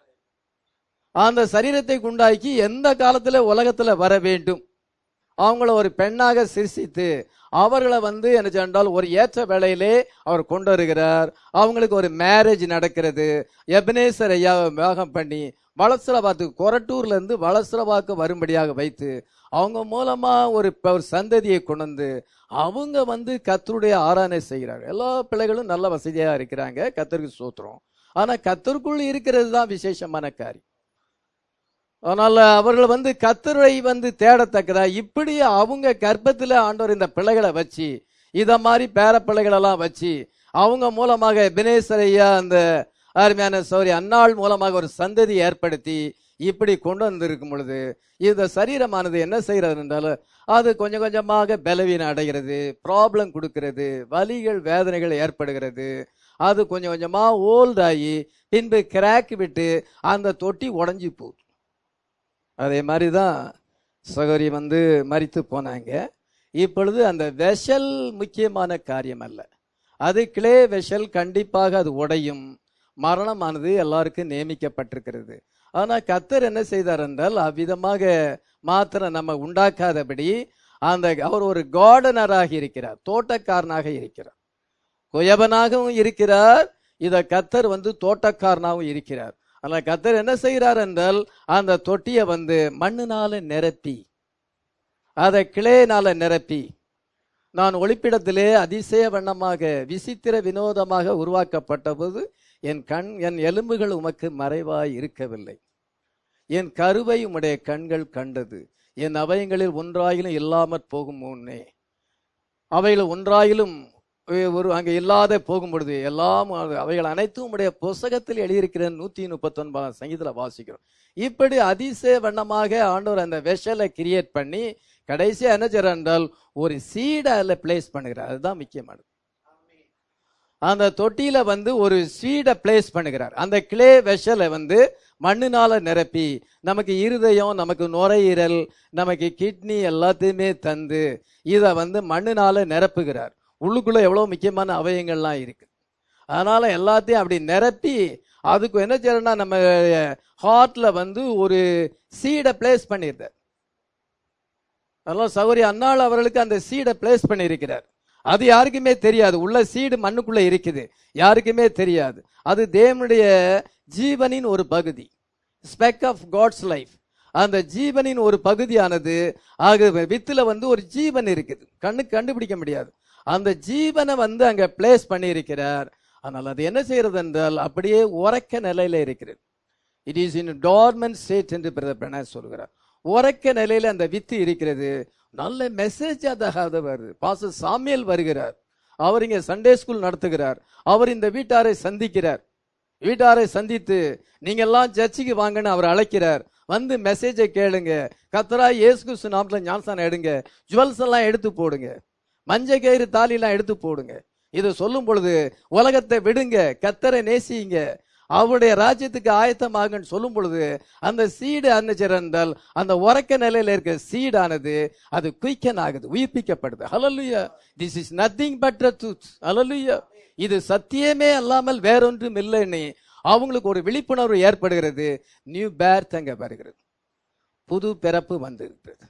அந்த சரீரத்தை உண்டாக்கி எந்த காலத்துல உலகத்துல வர வேண்டும் அவங்கள ஒரு பெண்ணாக சிருஷித்து அவர்களை வந்து என்ன சென்றால் ஒரு ஏற்ற வேளையிலே அவர் கொண்டு வருகிறார் அவங்களுக்கு ஒரு மேரேஜ் நடக்கிறது எபனேசர் ஐயாவை விவாகம் பண்ணி வளசரபாத்துக்கு கொரட்டூர்ல இருந்து வளசரபாக்கு வரும்படியாக வைத்து அவங்க மூலமா ஒரு ப- ஒரு சந்ததியை கொண்டு வந்து அவங்க வந்து கத்தருடைய ஆராதனை செய்கிறாங்க எல்லா பிள்ளைகளும் நல்ல வசதியா இருக்கிறாங்க கத்தருக்கு சோத்துறோம் ஆனா கத்தருக்குள் இருக்கிறது தான் விசேஷமான காரியம் அதனால அவர்கள் வந்து கத்தரை வந்து தேடத்தக்கதா இப்படி அவங்க கர்ப்பத்துல ஆண்டவர் இந்த பிள்ளைகளை வச்சு இத மாதிரி பேர பிள்ளைகளெல்லாம் வச்சு அவங்க மூலமாக பினேஸ்வரையா அந்த அருமையான சௌரி அன்னாள் மூலமாக ஒரு சந்ததி ஏற்படுத்தி இப்படி கொண்டு வந்திருக்கும் பொழுது இந்த சரீரமானது என்ன செய்கிறது என்றால் அது கொஞ்சம் கொஞ்சமாக பலவீனம் அடைகிறது ப்ராப்ளம் கொடுக்கிறது வலிகள் வேதனைகள் ஏற்படுகிறது அது கொஞ்சம் கொஞ்சமா ஓல்ட் ஆகி பின்பு கிராக் விட்டு அந்த தொட்டி உடைஞ்சு போகுது அதே மாதிரி தான் சகோரி வந்து மரித்து போனாங்க இப்பொழுது அந்த வெஷல் முக்கியமான காரியம் அல்ல அது கிளே வெஷல் கண்டிப்பாக அது உடையும் மரணமானது எல்லாருக்கும் நியமிக்கப்பட்டிருக்கிறது ஆனா கத்தர் என்ன செய்தார் என்றால் அவ்விதமாக மாத்திரம் நம்ம உண்டாக்காதபடி அந்த அவர் ஒரு கார்டனராக இருக்கிறார் தோட்டக்காரனாக இருக்கிறார் குயவனாகவும் இருக்கிறார் இத கத்தர் வந்து தோட்டக்காரனாகவும் இருக்கிறார் ஆனா கத்தர் என்ன செய்கிறார் என்றால் அந்த தொட்டியை வந்து மண்ணினால நிரப்பி அதை கிளேனால நிரப்பி நான் ஒளிப்பிடத்திலே அதிசய வண்ணமாக விசித்திர வினோதமாக உருவாக்கப்பட்ட போது என் கண் என் எலும்புகள் உமக்கு மறைவாய் இருக்கவில்லை என் கருவை உம்முடைய கண்கள் கண்டது என் அவயங்களில் ஒன்றாயிலும் இல்லாமற் போகும் முன்னே அவைகள் ஒன்றாயிலும் ஒரு அங்கே இல்லாத போகும் பொழுது எல்லாம் அது- அவைகள் அனைத்தும் உடைய புஸ்தகத்தில் எழுதியிருக்கிற நூத்தி முப்பத்தி ஒன்பதாம் சங்கீதத்தில் வாசிக்கிறோம் இப்படி அதிசய வண்ணமாக ஆண்டவர் அந்த வெஷலை கிரியேட் பண்ணி கடைசியா என்ன செய்றார் என்றால் ஒரு சீடை அதில் பிளேஸ் பண்ணுகிறார் அதுதான் முக்கியமானது அந்த தொட்டியில வந்து ஒரு சீடை பிளேஸ் பண்ணுகிறார் அந்த கிளே வெஷலை வந்து மண்ணினால நிரப்பி நமக்கு இருதயம் நமக்கு நுரையீரல் நமக்கு கிட்னி எல்லாத்தையுமே தந்து இதை வந்து மண்ணினால நிரப்புகிறார் உள்ளுக்குள்ள எவ்வளவு முக்கியமான அவயங்கள்லாம் இருக்கு அதனால எல்லாத்தையும் அப்படி நிரப்பி அதுக்கு என்ன செய்யறோம்னா நம்ம ஹார்ட்ல வந்து ஒரு சீடை பிளேஸ் பண்ணியிருந்தார் அதனால சௌரி அன்னாள் அவர்களுக்கு அந்த சீடை பிளேஸ் பண்ணியிருக்கிறார் அது யாருக்குமே தெரியாது உள்ள சீடு மண்ணுக்குள்ள இருக்குது யாருக்குமே தெரியாது அது தேவனுடைய ஜீவனின் ஒரு பகுதி ஸ்பெக் ஆஃப் காட்ஸ் லைஃப் அந்த ஜீவனின் ஒரு பகுதியானது ஆக வித்துல வந்து ஒரு ஜீவன் இருக்குது கண்ணுக்கு கண்டுபிடிக்க முடியாது அந்த ஜீவனை வந்து அங்க பிளேஸ் பண்ணியிருக்கிறார் ஆனால் அது என்ன செய்யறது என்றால் அப்படியே உறக்க நிலையில இருக்கிறது it is in dormant state என்று பிரதர் பிரணாஸ் சொல்கிறார் உறக்க நிலையில அந்த வித்து இருக்கிறது நல்ல மெசேஜ் அதாக வருது பாச சாமியல் வருகிறார் அவர் இங்க சண்டே ஸ்கூல் நடத்துகிறார் அவர் இந்த வீட்டாரை சந்திக்கிறார் வீட்டாரை சந்தித்து நீங்க எல்லாம் சர்ச்சுக்கு வாங்கன்னு அவர் அழைக்கிறார் வந்து மெசேஜை கேளுங்க கத்தரா இயேசு கிறிஸ்து நாமத்துல ஞானசானம் எடுங்க ஜுவல்ஸ் எல்லாம் எடுத்து போடுங்க மஞ்ச கயிறு தாலி எல்லாம் எடுத்து போடுங்க இதை சொல்லும் பொழுது உலகத்தை விடுங்க கத்தரை நேசிங்க அவருடைய ராஜ்யத்துக்கு ஆயத்தமாகன்னு சொல்லும் பொழுது அந்த சீடு அன்னச்சிறந்தால் அந்த உறக்க நிலையில இருக்க சீடானது அது குயிக்கன் ஆகுது உயிர்ப்பிக்கப்படுது hallelujah this is nothing but truth hallelujah இது சத்தியமே அல்லாமல் வேறொன்றும் இல்லைன்னு அவங்களுக்கு ஒரு விழிப்புணர்வு ஏற்படுகிறது நியூ பேர்த் அங்க வருகிறது புது பிறப்பு வந்திருக்கிறது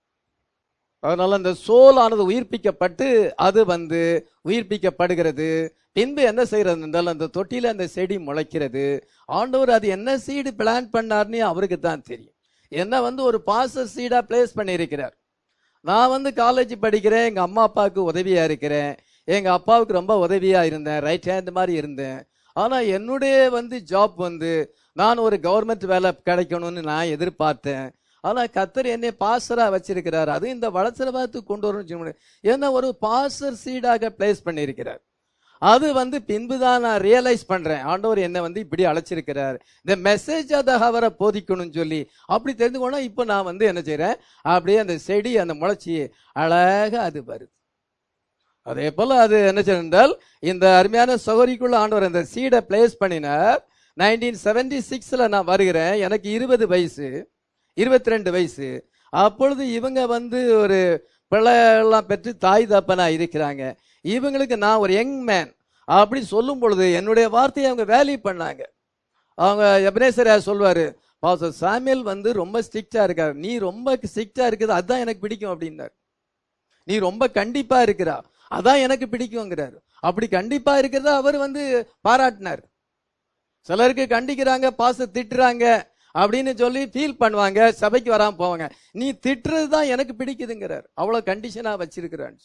அதனால அந்த சோல் ஆனது உயிர்ப்பிக்கப்பட்டு அது வந்து உயிர்ப்பிக்கப்படுகிறது பின்பு என்ன செய்யறது என்றால் அந்த தொட்டியில அந்த செடி முளைக்கிறது ஆண்டவர் அது என்ன சீடு பிளான் பண்ணார்னு அவருக்கு தான் தெரியும் என்ன வந்து ஒரு பாச சீடா பிளேஸ் பண்ணியிருக்கிறார் நான் வந்து காலேஜ் படிக்கிறேன் எங்க அம்மா அப்பாவுக்கு உதவியா இருக்கிறேன் எங்க அப்பாவுக்கு ரொம்ப உதவியா இருந்தேன் ரைட் ஹேண்ட் மாதிரி இருந்தேன் ஆனா என்னுடைய வந்து ஜாப் வந்து நான் ஒரு கவர்மெண்ட் வேலை கிடைக்கணும்னு நான் எதிர்பார்த்தேன் ஆனா கத்தர் என்னை பாசரா வச்சிருக்கிறார் அது இந்த வளர்ச்சில பார்த்து கொண்டு வரணும் என்ன ஒரு பாசர் சீடாக பிளேஸ் பண்ணியிருக்கிறார் அது வந்து பின்புதான் நான் ரியலைஸ் பண்றேன் ஆண்டவர் என்ன வந்து இப்படி அழைச்சிருக்கிறார் இந்த மெசேஜ் அதை அவரை போதிக்கணும்னு சொல்லி அப்படி தெரிஞ்சுக்கணும் இப்போ நான் வந்து என்ன செய்றேன் அப்படியே அந்த செடி அந்த முளைச்சி அழகா அது வருது அதே போல அது என்ன செய்தால் இந்த அருமையான சகோரிக்குள்ள ஆண்டவர் அந்த சீடை பிளேஸ் பண்ணினார் நைன்டீன் செவன்டி சிக்ஸ்ல நான் வருகிறேன் எனக்கு இருபது வயசு இருபத்தி ரெண்டு வயசு அப்பொழுது இவங்க வந்து ஒரு பிள்ளையெல்லாம் பெற்று தாய் தப்பனா இருக்கிறாங்க இவங்களுக்கு நான் ஒரு யங் மேன் அப்படி சொல்லும் பொழுது என்னுடைய வார்த்தையை அவங்க வேல்யூ பண்ணாங்க அவங்க எபனேசரா சொல்வாரு பாச சாமியல் வந்து ரொம்ப ஸ்ட்ரிக்டா இருக்காரு நீ ரொம்ப ஸ்ட்ரிக்டா இருக்குது அதான் எனக்கு பிடிக்கும் அப்படின்னாரு நீ ரொம்ப கண்டிப்பா இருக்கிறா அதான் எனக்கு பிடிக்குங்கிறாரு அப்படி கண்டிப்பா இருக்கிறத அவர் வந்து பாராட்டினார் சிலருக்கு கண்டிக்கிறாங்க பாச திட்டுறாங்க அப்படின்னு சொல்லி ஃபீல் பண்ணுவாங்க சபைக்கு வராம போவாங்க நீ திட்டுறது தான் எனக்கு பிடிக்குதுங்கிறார் அவ்வளவு கண்டிஷனா வச்சிருக்கிறான்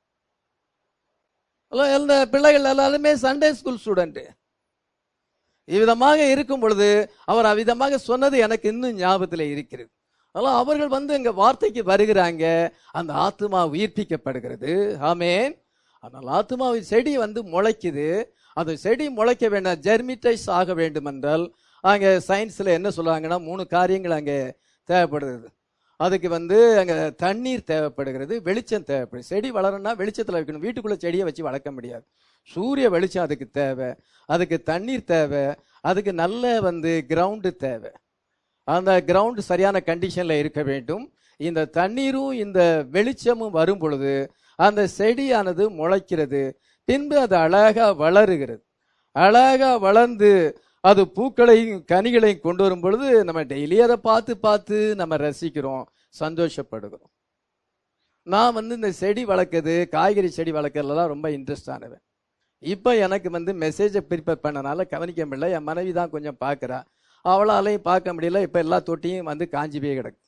இந்த பிள்ளைகள் எல்லாருமே சண்டே ஸ்கூல் ஸ்டூடெண்ட் இவ்விதமாக இருக்கும் பொழுது அவர் அவ்விதமாக சொன்னது எனக்கு இன்னும் ஞாபகத்தில் இருக்கிறது அதெல்லாம் அவர்கள் வந்து எங்க வார்த்தைக்கு வருகிறாங்க அந்த ஆத்மா உயிர்ப்பிக்கப்படுகிறது ஆமேன் ஆனால் ஆத்மாவின் செடி வந்து முளைக்குது அந்த செடி முளைக்க வேண்டாம் ஜெர்மிட்டைஸ் ஆக வேண்டும் என்றால் அங்க சயின்ஸ்ல என்ன சொல்லுவாங்கன்னா மூணு காரியங்கள் அங்கே தேவைப்படுகிறது அதுக்கு வந்து அங்க தண்ணீர் தேவைப்படுகிறது வெளிச்சம் தேவைப்படுது செடி வளரணும்னா வெளிச்சத்துல வைக்கணும் வீட்டுக்குள்ள செடியை வச்சு வளர்க்க முடியாது சூரிய வெளிச்சம் அதுக்கு தேவை அதுக்கு தண்ணீர் தேவை அதுக்கு நல்ல வந்து கிரவுண்டு தேவை அந்த கிரவுண்ட் சரியான கண்டிஷன்ல இருக்க வேண்டும் இந்த தண்ணீரும் இந்த வெளிச்சமும் வரும் பொழுது அந்த செடியானது முளைக்கிறது பின்பு அது அழகா வளருகிறது அழகா வளர்ந்து அது பூக்களையும் கனிகளையும் கொண்டு வரும் பொழுது நம்ம டெய்லி அதை பார்த்து பார்த்து நம்ம ரசிக்கிறோம் சந்தோஷப்படுகிறோம் நான் வந்து இந்த செடி வளர்க்குறது காய்கறி செடி வளர்க்கறதுலாம் ரொம்ப இன்ட்ரெஸ்ட் ஆனவன் இப்போ எனக்கு வந்து மெசேஜை ப்ரிப்பேர் பண்ணனால கவனிக்க முடியல என் மனைவி தான் கொஞ்சம் பார்க்குறா அவளாலையும் பார்க்க முடியல இப்போ எல்லா தொட்டியும் வந்து காஞ்சி போய் கிடக்கு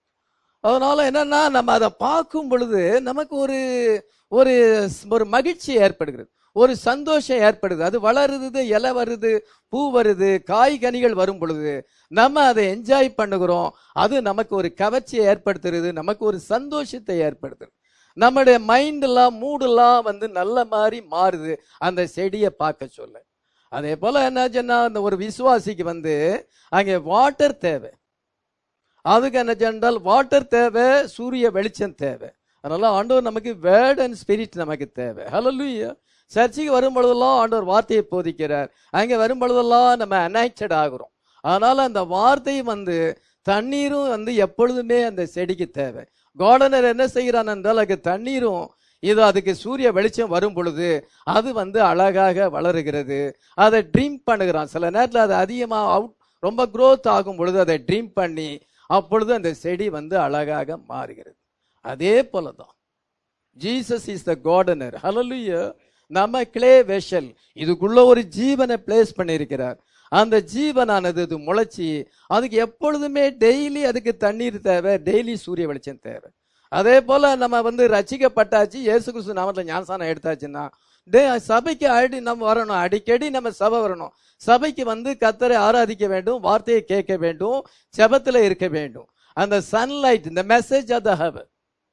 அதனால என்னன்னா நம்ம அதை பார்க்கும் பொழுது நமக்கு ஒரு ஒரு ஒரு மகிழ்ச்சி ஏற்படுகிறது ஒரு சந்தோஷம் ஏற்படுது அது வளருது இலை வருது பூ வருது காய்கனிகள் வரும் பொழுது நம்ம அதை என்ஜாய் பண்ணுகிறோம் அது நமக்கு ஒரு கவர்ச்சியை ஏற்படுத்துறது நமக்கு ஒரு சந்தோஷத்தை ஏற்படுத்துது நம்முடைய மைண்ட் எல்லாம் மூடெல்லாம் வந்து நல்ல மாதிரி மாறுது அந்த செடியை பார்க்க சொல்ல அதே போல என்னாச்சுன்னா அந்த ஒரு விசுவாசிக்கு வந்து அங்கே வாட்டர் தேவை அதுக்கு என்ன சென்றால் வாட்டர் தேவை சூரிய வெளிச்சம் தேவை அதனால ஆண்டவர் நமக்கு வேர்ட் அண்ட் ஸ்பிரிட் நமக்கு தேவை ஹலலுயா சர்ச்சுக்கு வரும் பொழுதெல்லாம் ஆண்டவர் வார்த்தையை போதிக்கிறார் அங்கே வரும் பொழுதெல்லாம் நம்ம அனைச்சட் ஆகுறோம் அதனால அந்த வார்த்தை வந்து தண்ணீரும் வந்து எப்பொழுதுமே அந்த செடிக்கு தேவை கார்டனர் என்ன செய்கிறான் என்றால் அதுக்கு தண்ணீரும் இது அதுக்கு சூரிய வெளிச்சம் வரும் பொழுது அது வந்து அழகாக வளருகிறது அதை ட்ரீம் பண்ணுகிறான் சில நேரத்தில் அது அதிகமாக அவுட் ரொம்ப growth ஆகும் பொழுது அதை ட்ரீம் பண்ணி அப்பொழுது அந்த செடி வந்து அழகாக மாறுகிறது அதே போல தான் Jesus is the gardener hallelujah நம்ம கிளே வெஷல் இதுக்குள்ள ஒரு ஜீவனை பிளேஸ் பண்ணியிருக்கிறார் அந்த ஜீவனானது இது முளைச்சி அதுக்கு எப்பொழுதுமே டெய்லி அதுக்கு தண்ணீர் தேவை டெய்லி சூரிய வெளிச்சம் தேவை அதே போல நம்ம வந்து ரசிக்கப்பட்டாச்சு இயேசு கிறிஸ்து நாமத்தில் ஞானசானம் எடுத்தாச்சுன்னா டே சபைக்கு அடி நம்ம வரணும் அடிக்கடி நம்ம சபை வரணும் சபைக்கு வந்து கத்தரை ஆராதிக்க வேண்டும் வார்த்தையை கேட்க வேண்டும் செபத்துல இருக்க வேண்டும் அந்த சன்லைட் இந்த மெசேஜ் ஆஃப் த ஹவர்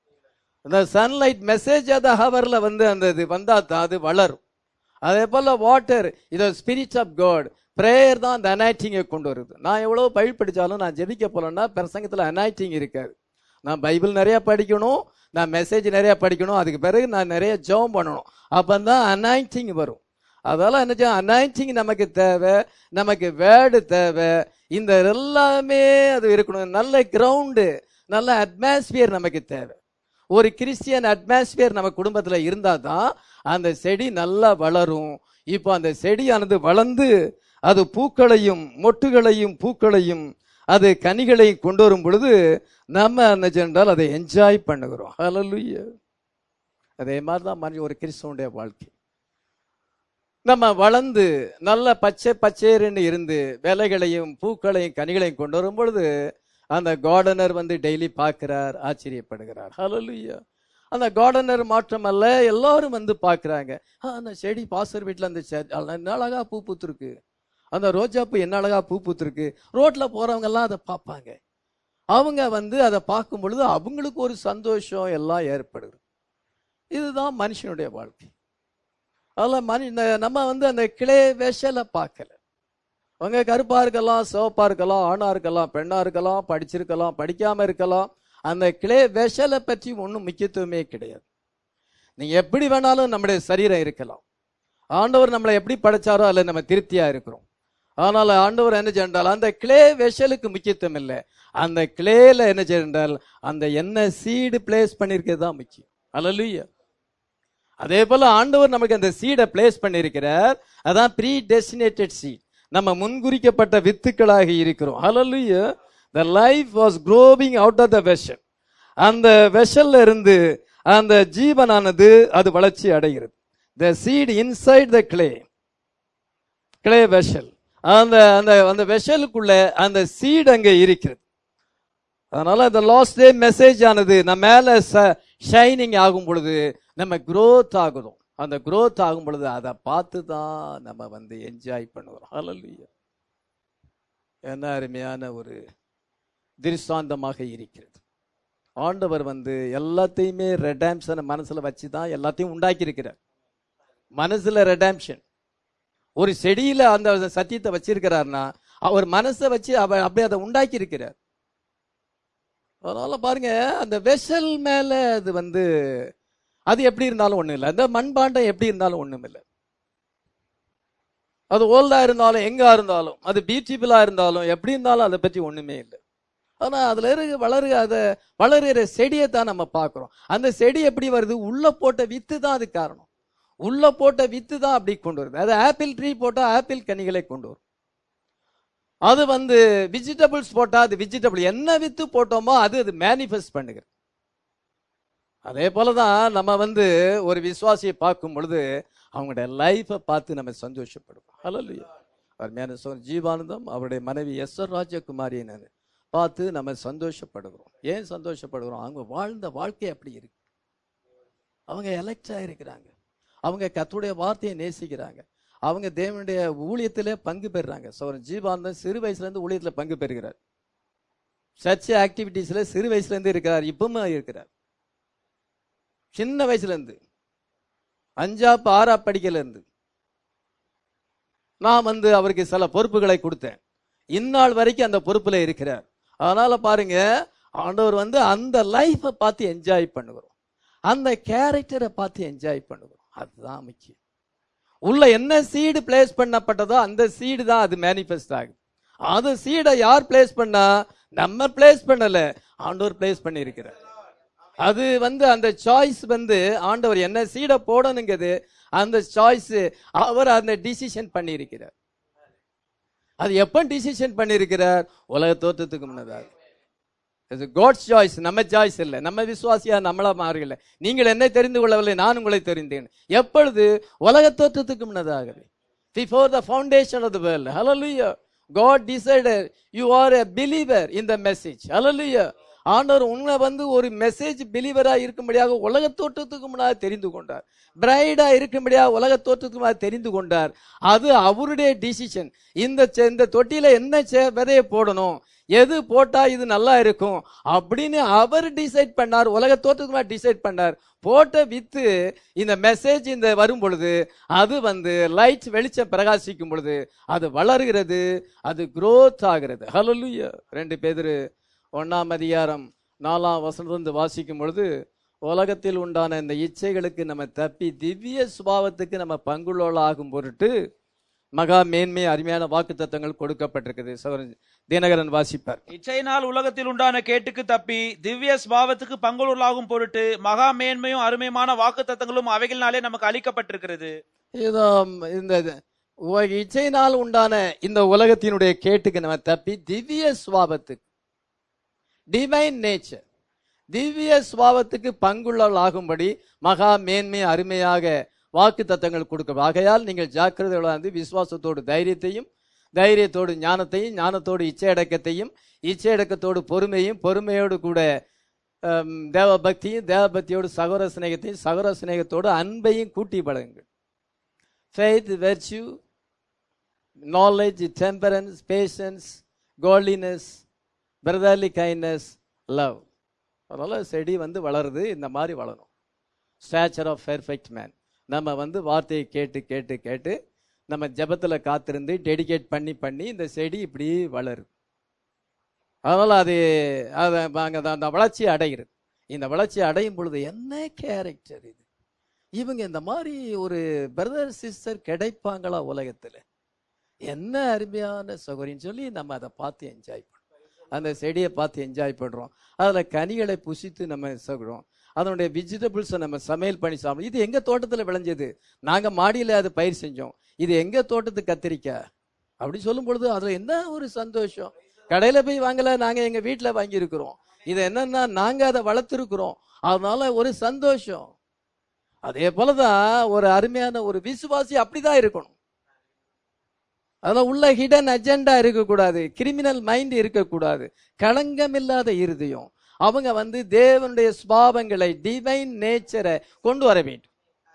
அந்த சன்லைட் மெசேஜ் ஆஃப் த ஹவர்ல வந்து அந்த இது வந்தா தான் அது வளரும் அதே போல வாட்டர் இது ஸ்பிரிட் ஆஃப் காட் பிரேயர் தான் அந்த அனாய்டிங்கை கொண்டு வருது நான் எவ்வளவு பைபிள் படிச்சாலும் நான் ஜெபிக்க போலன்னா பிரசங்கத்துல அனாய்டிங் இருக்காது நான் பைபிள் நிறைய படிக்கணும் நான் மெசேஜ் நிறைய படிக்கணும் அதுக்கு பிறகு நான் நிறைய ஜெபம் பண்ணணும் அப்பந்தான் அனாய்டிங் வரும் அதெல்லாம் என்ன அனாய்டிங் நமக்கு தேவை நமக்கு வேர்டு தேவை இந்த எல்லாமே அது இருக்கணும் நல்ல கிரவுண்டு நல்ல அட்மாஸ்பியர் நமக்கு தேவை ஒரு கிறிஸ்டியன் அட்மாஸ்பியர் நம்ம குடும்பத்துல இருந்தா தான் அந்த செடி நல்லா வளரும் இப்போ அந்த செடியானது வளர்ந்து அது பூக்களையும் மொட்டுகளையும் பூக்களையும் அது கனிகளையும் கொண்டு வரும் பொழுது நம்ம என்ன சென்றால் அதை என்ஜாய் பண்ணுகிறோம் ஹalleluya அதே மாதிரி தான் மனித ஒரு கிறிஸ்தவனுடைய வாழ்க்கை நம்ம வளர்ந்து நல்ல பச்சை பச்சேருன்னு இருந்து விலைகளையும் பூக்களையும் கனிகளையும் கொண்டு வரும் பொழுது அந்த கார்டனர் வந்து டெய்லி பார்க்கிறார் ஆச்சரியப்படுகிறார் ஹalleluya அந்த கார்டனர் மாற்றம் அல்ல எல்லாரும் வந்து பார்க்கறாங்க "ஆ, அந்த செடி பாசர் வீட்டில் அந்த செ- நல்ல அழகா பூ பூத்திருக்கு அந்த ரோஜாப்பூ என்ன அழகா பூ பூத்திருக்கு ரோட்ல போறவங்க எல்லாம் அதை பார்ப்பாங்க அவங்க வந்து அதை பார்க்கும் பொழுது அவங்களுக்கு ஒரு சந்தோஷம் எல்லாம் ஏற்படுது இதுதான் மனுஷனுடைய வாழ்க்கை அதில் மனு இந்த நம்ம வந்து அந்த கிளை வெஷலை பார்க்கல அவங்க கருப்பா இருக்கலாம் சிவப்பா இருக்கலாம் ஆணா இருக்கலாம் பெண்ணா இருக்கலாம் படிச்சிருக்கலாம் படிக்காம இருக்கலாம் அந்த கிளே வெஷலை பற்றி ஒன்றும் முக்கியத்துவமே கிடையாது நீங்க எப்படி வேணாலும் நம்முடைய சரீரம் இருக்கலாம் ஆண்டவர் நம்மளை எப்படி படைச்சாரோ அதில் நம்ம திருப்தியா இருக்கிறோம் ஆனால் ஆண்டவர் என்ன சென்றால் அந்த கிளே வெஷலுக்கு முக்கியத்துவம் இல்லை அந்த கிளேல என்ன சென்றால் அந்த என்ன சீடு பிளேஸ் பண்ணிருக்கிறது தான் முக்கியம் அல்லலுயா அதே போல ஆண்டவர் நமக்கு அந்த சீடை பிளேஸ் பண்ணியிருக்கிறார் அதான் ப்ரீ டெஸ்டினேட்டட் சீட் நம்ம முன்குறிக்கப்பட்ட வித்துக்களாக இருக்கிறோம் ஹalleluya the life was growing out of the vessel அந்த வெஷல்ல இருந்து அந்த ஜீவனானது அது வளர்ச்சி அடைகிறது the seed inside the clay clay vessel அந்த அந்த அந்த வெஷலுக்குள்ள அந்த சீட் அங்க இருக்கிறது அதனால அந்த லாஸ்ட் டே மெசேஜ் ஆனது நம்ம மேல ஷைனிங் ஆகும் பொழுது நம்ம growth ஆகுறோம் அந்த growth ஆகும் பொழுது அதை பார்த்து தான் நம்ம வந்து என்ஜாய் பண்ணுவோம் ஹalleluya என்ன அருமையான ஒரு திருஷ்டாந்தமாக இருக்கிறது ஆண்டவர் வந்து எல்லாத்தையுமே ரெடாம்ஷனை மனசுல வச்சு தான் எல்லாத்தையும் உண்டாக்கி இருக்கிறார் மனசுல ரெடாம்ஷன் ஒரு செடியில அந்த சத்தியத்தை வச்சிருக்கிறார்னா அவர் மனசை வச்சு அவர் அப்படியே அதை உண்டாக்கி இருக்கிறார் அதனால பாருங்க அந்த வெசல் மேல அது வந்து அது எப்படி இருந்தாலும் ஒண்ணும் இல்லை அந்த மண்பாண்டம் எப்படி இருந்தாலும் ஒண்ணும் இல்லை அது ஓல்டா இருந்தாலும் எங்கா இருந்தாலும் அது பியூட்டிஃபுல்லா இருந்தாலும் எப்படி இருந்தாலும் அதை பற்றி ஒண்ணுமே இல்லை ஆனா அதுல இருக்க வளரு அதை வளருகிற செடியை தான் நம்ம பார்க்கிறோம் அந்த செடி எப்படி வருது உள்ள போட்ட வித்து தான் அது காரணம் உள்ள போட்ட வித்து தான் அப்படி கொண்டு வருது அது ஆப்பிள் ட்ரீ போட்டா ஆப்பிள் கனிகளை கொண்டு வரும் அது வந்து வெஜிடபிள்ஸ் போட்டா அது வெஜிடபிள் என்ன வித்து போட்டோமோ அது அது மேனிஃபெஸ்ட் பண்ணுகிறது அதே போலதான் நம்ம வந்து ஒரு விசுவாசியை பார்க்கும் பொழுது அவங்களுடைய லைஃபை பார்த்து நம்ம சந்தோஷப்படுவோம் ஹalleluya அருமையான சோர் ஜீவானந்தம் அவருடைய மனைவி எஸ் ஆர் ராஜகுமாரியை பார்த்து நம்ம சந்தோஷப்படுகிறோம் ஏன் சந்தோஷப்படுகிறோம் அவங்க வாழ்ந்த வாழ்க்கை அப்படி இருக்கு அவங்க எலெக்டா இருக்கிறாங்க அவங்க கத்துடைய வார்த்தையை நேசிக்கிறாங்க அவங்க தேவனுடைய ஊழியத்திலே பங்கு பெறுறாங்க ஸோ ஜீவானந்தம் சிறு வயசுல இருந்து ஊழியத்துல பங்கு பெறுகிறார் சர்ச் ஆக்டிவிட்டீஸ்ல சிறு வயசுல இருந்து இருக்கிறார் இப்பவுமே இருக்கிறார் சின்ன வயசுல இருந்து அஞ்சாப்பு ஆறா படிக்கல இருந்து நான் வந்து அவருக்கு சில பொறுப்புகளை கொடுத்தேன் இந்நாள் வரைக்கும் அந்த பொறுப்புல இருக்கிறார் அதனால பாருங்க ஆண்டவர் வந்து அந்த லைஃபை பார்த்து என்ஜாய் பண்ணுகிறோம் அந்த கேரக்டரை பார்த்து என்ஜாய் பண்ணுகிறோம் அதுதான் முக்கியம் உள்ள என்ன சீடு பிளேஸ் பண்ணப்பட்டதோ அந்த சீடு தான் அது மேனிஃபெஸ்ட் ஆகுது அது சீடை யார் பிளேஸ் பண்ணா நம்ம பிளேஸ் பண்ணல ஆண்டவர் பிளேஸ் பண்ணி இருக்கிறார் அது வந்து அந்த சாய்ஸ் வந்து ஆண்டவர் என்ன சீடை போடணுங்கிறது அந்த சாய்ஸ் அவர் அந்த டிசிஷன் பண்ணி இருக்கிறார் அது எப்ப டிசிஷன் பண்ணியிருக்கிறார் உலக தோற்றத்துக்கு முன்னதாக இது காட்ஸ் சாய்ஸ் நம்ம சாய்ஸ் இல்லை நம்ம விசுவாசியா நம்மளா மாறல நீங்கள் என்னை தெரிந்து கொள்ளவில்லை நான் உங்களை தெரிந்தேன் எப்பொழுது உலக தோற்றத்துக்கு முன்னதாகவே before the foundation of the world hallelujah God decided you are a believer in the message hallelujah ஆண்டவர் உன்னை வந்து ஒரு மெசேஜ் பிலீவரா இருக்கும்படியாக உலக தோற்றத்துக்கு முன்னாடி தெரிந்து கொண்டார் பிரைடா இருக்கும்படியாக உலக தோற்றத்துக்கு முன்னாடி தெரிந்து கொண்டார் அது அவருடைய டிசிஷன் இந்த செ- இந்த தொட்டியில என்ன செ- விதைய போடணும் எது போட்டா இது நல்லா இருக்கும் அப்படின்னு அவர் டிசைட் பண்ணார் உலக தோற்றத்துக்கு முன்னாடி டிசைட் பண்ணார் போட்ட வித்து இந்த மெசேஜ் இந்த வரும் பொழுது அது வந்து லைட் வெளிச்சம் பிரகாசிக்கும் பொழுது அது வளர்கிறது அது growth ஆகிறது ஹalleluya ரெண்டு பேர் ஒண்ணாம் அதிகாரம் நாலாம் வசனத்திலிருந்து வாசிக்கும் பொழுது உலகத்தில் உண்டான இந்த இச்சைகளுக்கு நம்ம தப்பி திவ்ய சுபாவத்துக்கு நம்ம பங்குள்ளோள் ஆகும் பொருட்டு மகா மேன்மை அருமையான வாக்கு தத்தங்கள் கொடுக்கப்பட்டிருக்குது சகோதரன் தினகரன் வாசிப்பார் இச்சையினால் உலகத்தில் உண்டான கேட்டுக்கு தப்பி திவ்ய ஸ்பாவத்துக்கு பங்குள்ளாகும் பொருட்டு மகா மேன்மையும் அருமையுமான வாக்கு தத்தங்களும் அவைகளினாலே நமக்கு அளிக்கப்பட்டிருக்கிறது இதோ இந்த உ- இச்சையினால் உண்டான இந்த உலகத்தினுடைய கேட்டுக்கு நம்ம தப்பி திவ்ய சுவாபத்துக்கு டிவைன் நேச்சர் திவ்ய சுவாபத்துக்கு பங்குள்ளவள் ஆகும்படி மகா மேன்மை அருமையாக வாக்கு தத்தங்கள் கொடுக்க ஆகையால் நீங்கள் ஜாக்கிரதையோட இருந்து விசுவாசத்தோடு தைரியத்தையும் தைரியத்தோடு ஞானத்தையும் ஞானத்தோடு இச்சையடக்கத்தையும் இச்சையடக்கத்தோடு பொறுமையும் பொறுமையோடு கூட ஹம், தேவ பக்தியும் தேவ பக்தியோடு சகோர சிநேகத்தையும் சகோர சிநேகத்தோடு அன்பையும் கூட்டி பழகுங்கள் faith virtue knowledge temperance patience godliness brotherly kindness love அதனால செடி வந்து வளருது இந்த மாதிரி வளரும் ஸ்டாச்சர் ஆஃப் பெர்ஃபெக்ட் மேன் நம்ம வந்து வார்த்தையை கேட்டு கேட்டு கேட்டு நம்ம ஜெபத்தில் காத்திருந்து டெடிகேட் பண்ணி பண்ணி இந்த செடி இப்படி வளருது அதனால் அது அதை அங்கே அந்த வளர்ச்சி அடைகிறது இந்த வளர்ச்சி அடையும் பொழுது என்ன கேரக்டர் இது இவங்க இந்த மாதிரி ஒரு பிரதர் சிஸ்டர் கிடைப்பாங்களா உலகத்தில் என்ன அருமையான சௌகரியம் சொல்லி நம்ம அதை பார்த்து என்ஜாய் பண்ணுறோம் அந்த செடியை பார்த்து என்ஜாய் பண்ணுறோம் அதில் கனிகளை புசித்து நம்ம சொல்கிறோம் அதனுடைய வெஜிடபிள்ஸை நம்ம சமையல் பண்ணி சாப்பிடுறோம் இது எங்கள் தோட்டத்தில் விளைஞ்சது நாங்கள் மாடியில் அது பயிர் செஞ்சோம் இது எங்கள் தோட்டத்து கத்திரிக்காய் அப்படி சொல்லும் பொழுது அதில் என்ன ஒரு சந்தோஷம் கடையில் போய் வாங்கல நாங்கள் எங்கள் வீட்டில் வாங்கியிருக்கிறோம் இது என்னன்னா நாங்கள் அதை வளர்த்துருக்குறோம் அதனால ஒரு சந்தோஷம் அதே போலதான் ஒரு அருமையான ஒரு விசுவாசி அப்படிதான் இருக்கணும் அதெல்லாம் உள்ள ஹிடன் அஜெண்டா இருக்கக்கூடாது கிரிமினல் மைண்ட் இருக்கக்கூடாது களங்கம் இல்லாத இருதயம் அவங்க வந்து தேவனுடைய சுபாவங்களை டிவைன் நேச்சரை கொண்டு வர வேண்டும்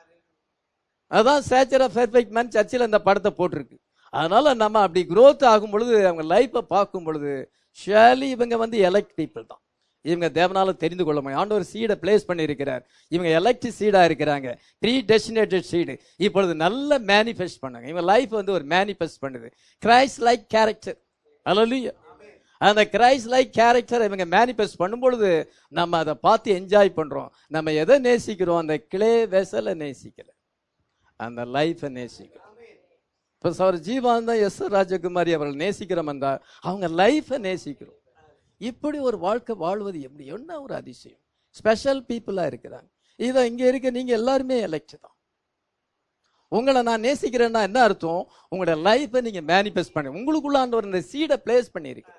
அதான் சேச்சர் ஆஃப் பெர்ஃபெக்ட் மேன் சர்ச்சில் அந்த படத்தை போட்டிருக்கு அதனால நம்ம அப்படி growth ஆகும் பொழுது அவங்க லைஃப்பை பார்க்கும் பொழுது ஷேலி இவங்க வந்து எலக்ட் பீப்புள் தான் இவங்க தேவனால தெரிந்து கொள்ள முடியும் ஆண்டவர் சீடை பிளேஸ் பண்ணியிருக்கிறார் இவங்க எலக்ட் சீடா இருக்கிறாங்க ப்ரீ டெஸ்டினேட்டட் சீடு இப்பொழுது நல்ல மேனிஃபெஸ்ட் பண்ணாங்க இவங்க லைஃப் வந்து ஒரு மேனிஃபெஸ்ட் பண்ணுது கிரைஸ்ட் லைக் கேரக்டர் அல்ல அந்த கிரைஸ்ட் லைக் கேரக்டர் இவங்க மேனிஃபெஸ்ட் பண்ணும் பொழுது நம்ம அதை பார்த்து என்ஜாய் பண்றோம் நம்ம எதை நேசிக்கிறோம் அந்த கிளே வெசலை நேசிக்கல அந்த லைஃபை நேசிக்கிறோம் இப்போ சார் ஜீவானந்தா எஸ் ராஜகுமாரி அவர்கள் நேசிக்கிறோம் என்றா அவங்க லைஃபை நேசிக்கிறோம் இப்படி ஒரு வாழ்க்கை வாழ்வது எப்படி என்ன ஒரு அதிசயம் ஸ்பெஷல் பீப்புளா இருக்கிறாங்க இதை இங்க இருக்க நீங்க எல்லாருமே எலெக்ட் தான் உங்களை நான் நேசிக்கிறேன்னா என்ன அர்த்தம் உங்களோட லைஃபை நீங்க மேனிஃபெஸ்ட் பண்ணி உங்களுக்குள்ள ஒரு இந்த சீடை பிளேஸ் பண்ணியிருக்கு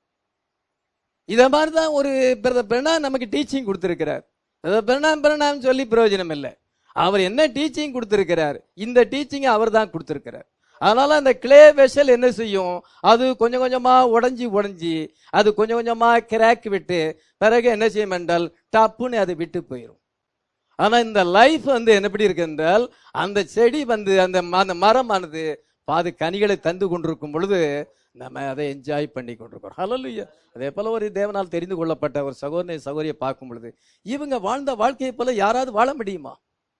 இத மாதிரி தான் ஒரு பிரதர் பிரணாம் நமக்கு டீச்சிங் கொடுத்திருக்கிறார் பிரதர் பிரணாம் பிரணாம் சொல்லி பிரயோஜனம் இல்லை அவர் என்ன டீச்சிங் கொடுத்திருக்கிறார் இந்த டீச்சிங் அவர் தான் கொடுத்திருக்கிறார் அதனால அந்த கிளே வெஷல் என்ன செய்யும் அது கொஞ்சம் கொஞ்சமா உடைஞ்சி உடைஞ்சி அது கொஞ்சம் கொஞ்சமா கிராக் விட்டு பிறகு என்ன செய்யும் என்றால் டப்புன்னு அது விட்டு போயிடும் ஆனா இந்த லைஃப் வந்து எப்படி இருக்கு என்றால் அந்த செடி வந்து அந்த ம- அந்த மரமானது பாதி கனிகளை தந்து கொண்டிருக்கும் பொழுது நம்ம அதை என்ஜாய் பண்ணி கொண்டிருக்கிறோம் ஹalleluya அதே போல ஒரு தேவனால் தெரிந்து கொள்ளப்பட்ட ஒரு சகோதரனை சகோதரியை பார்க்கும் பொழுது இவங்க வாழ்ந்த வாழ்க்கையை போல யாராவது வாழ முடியுமா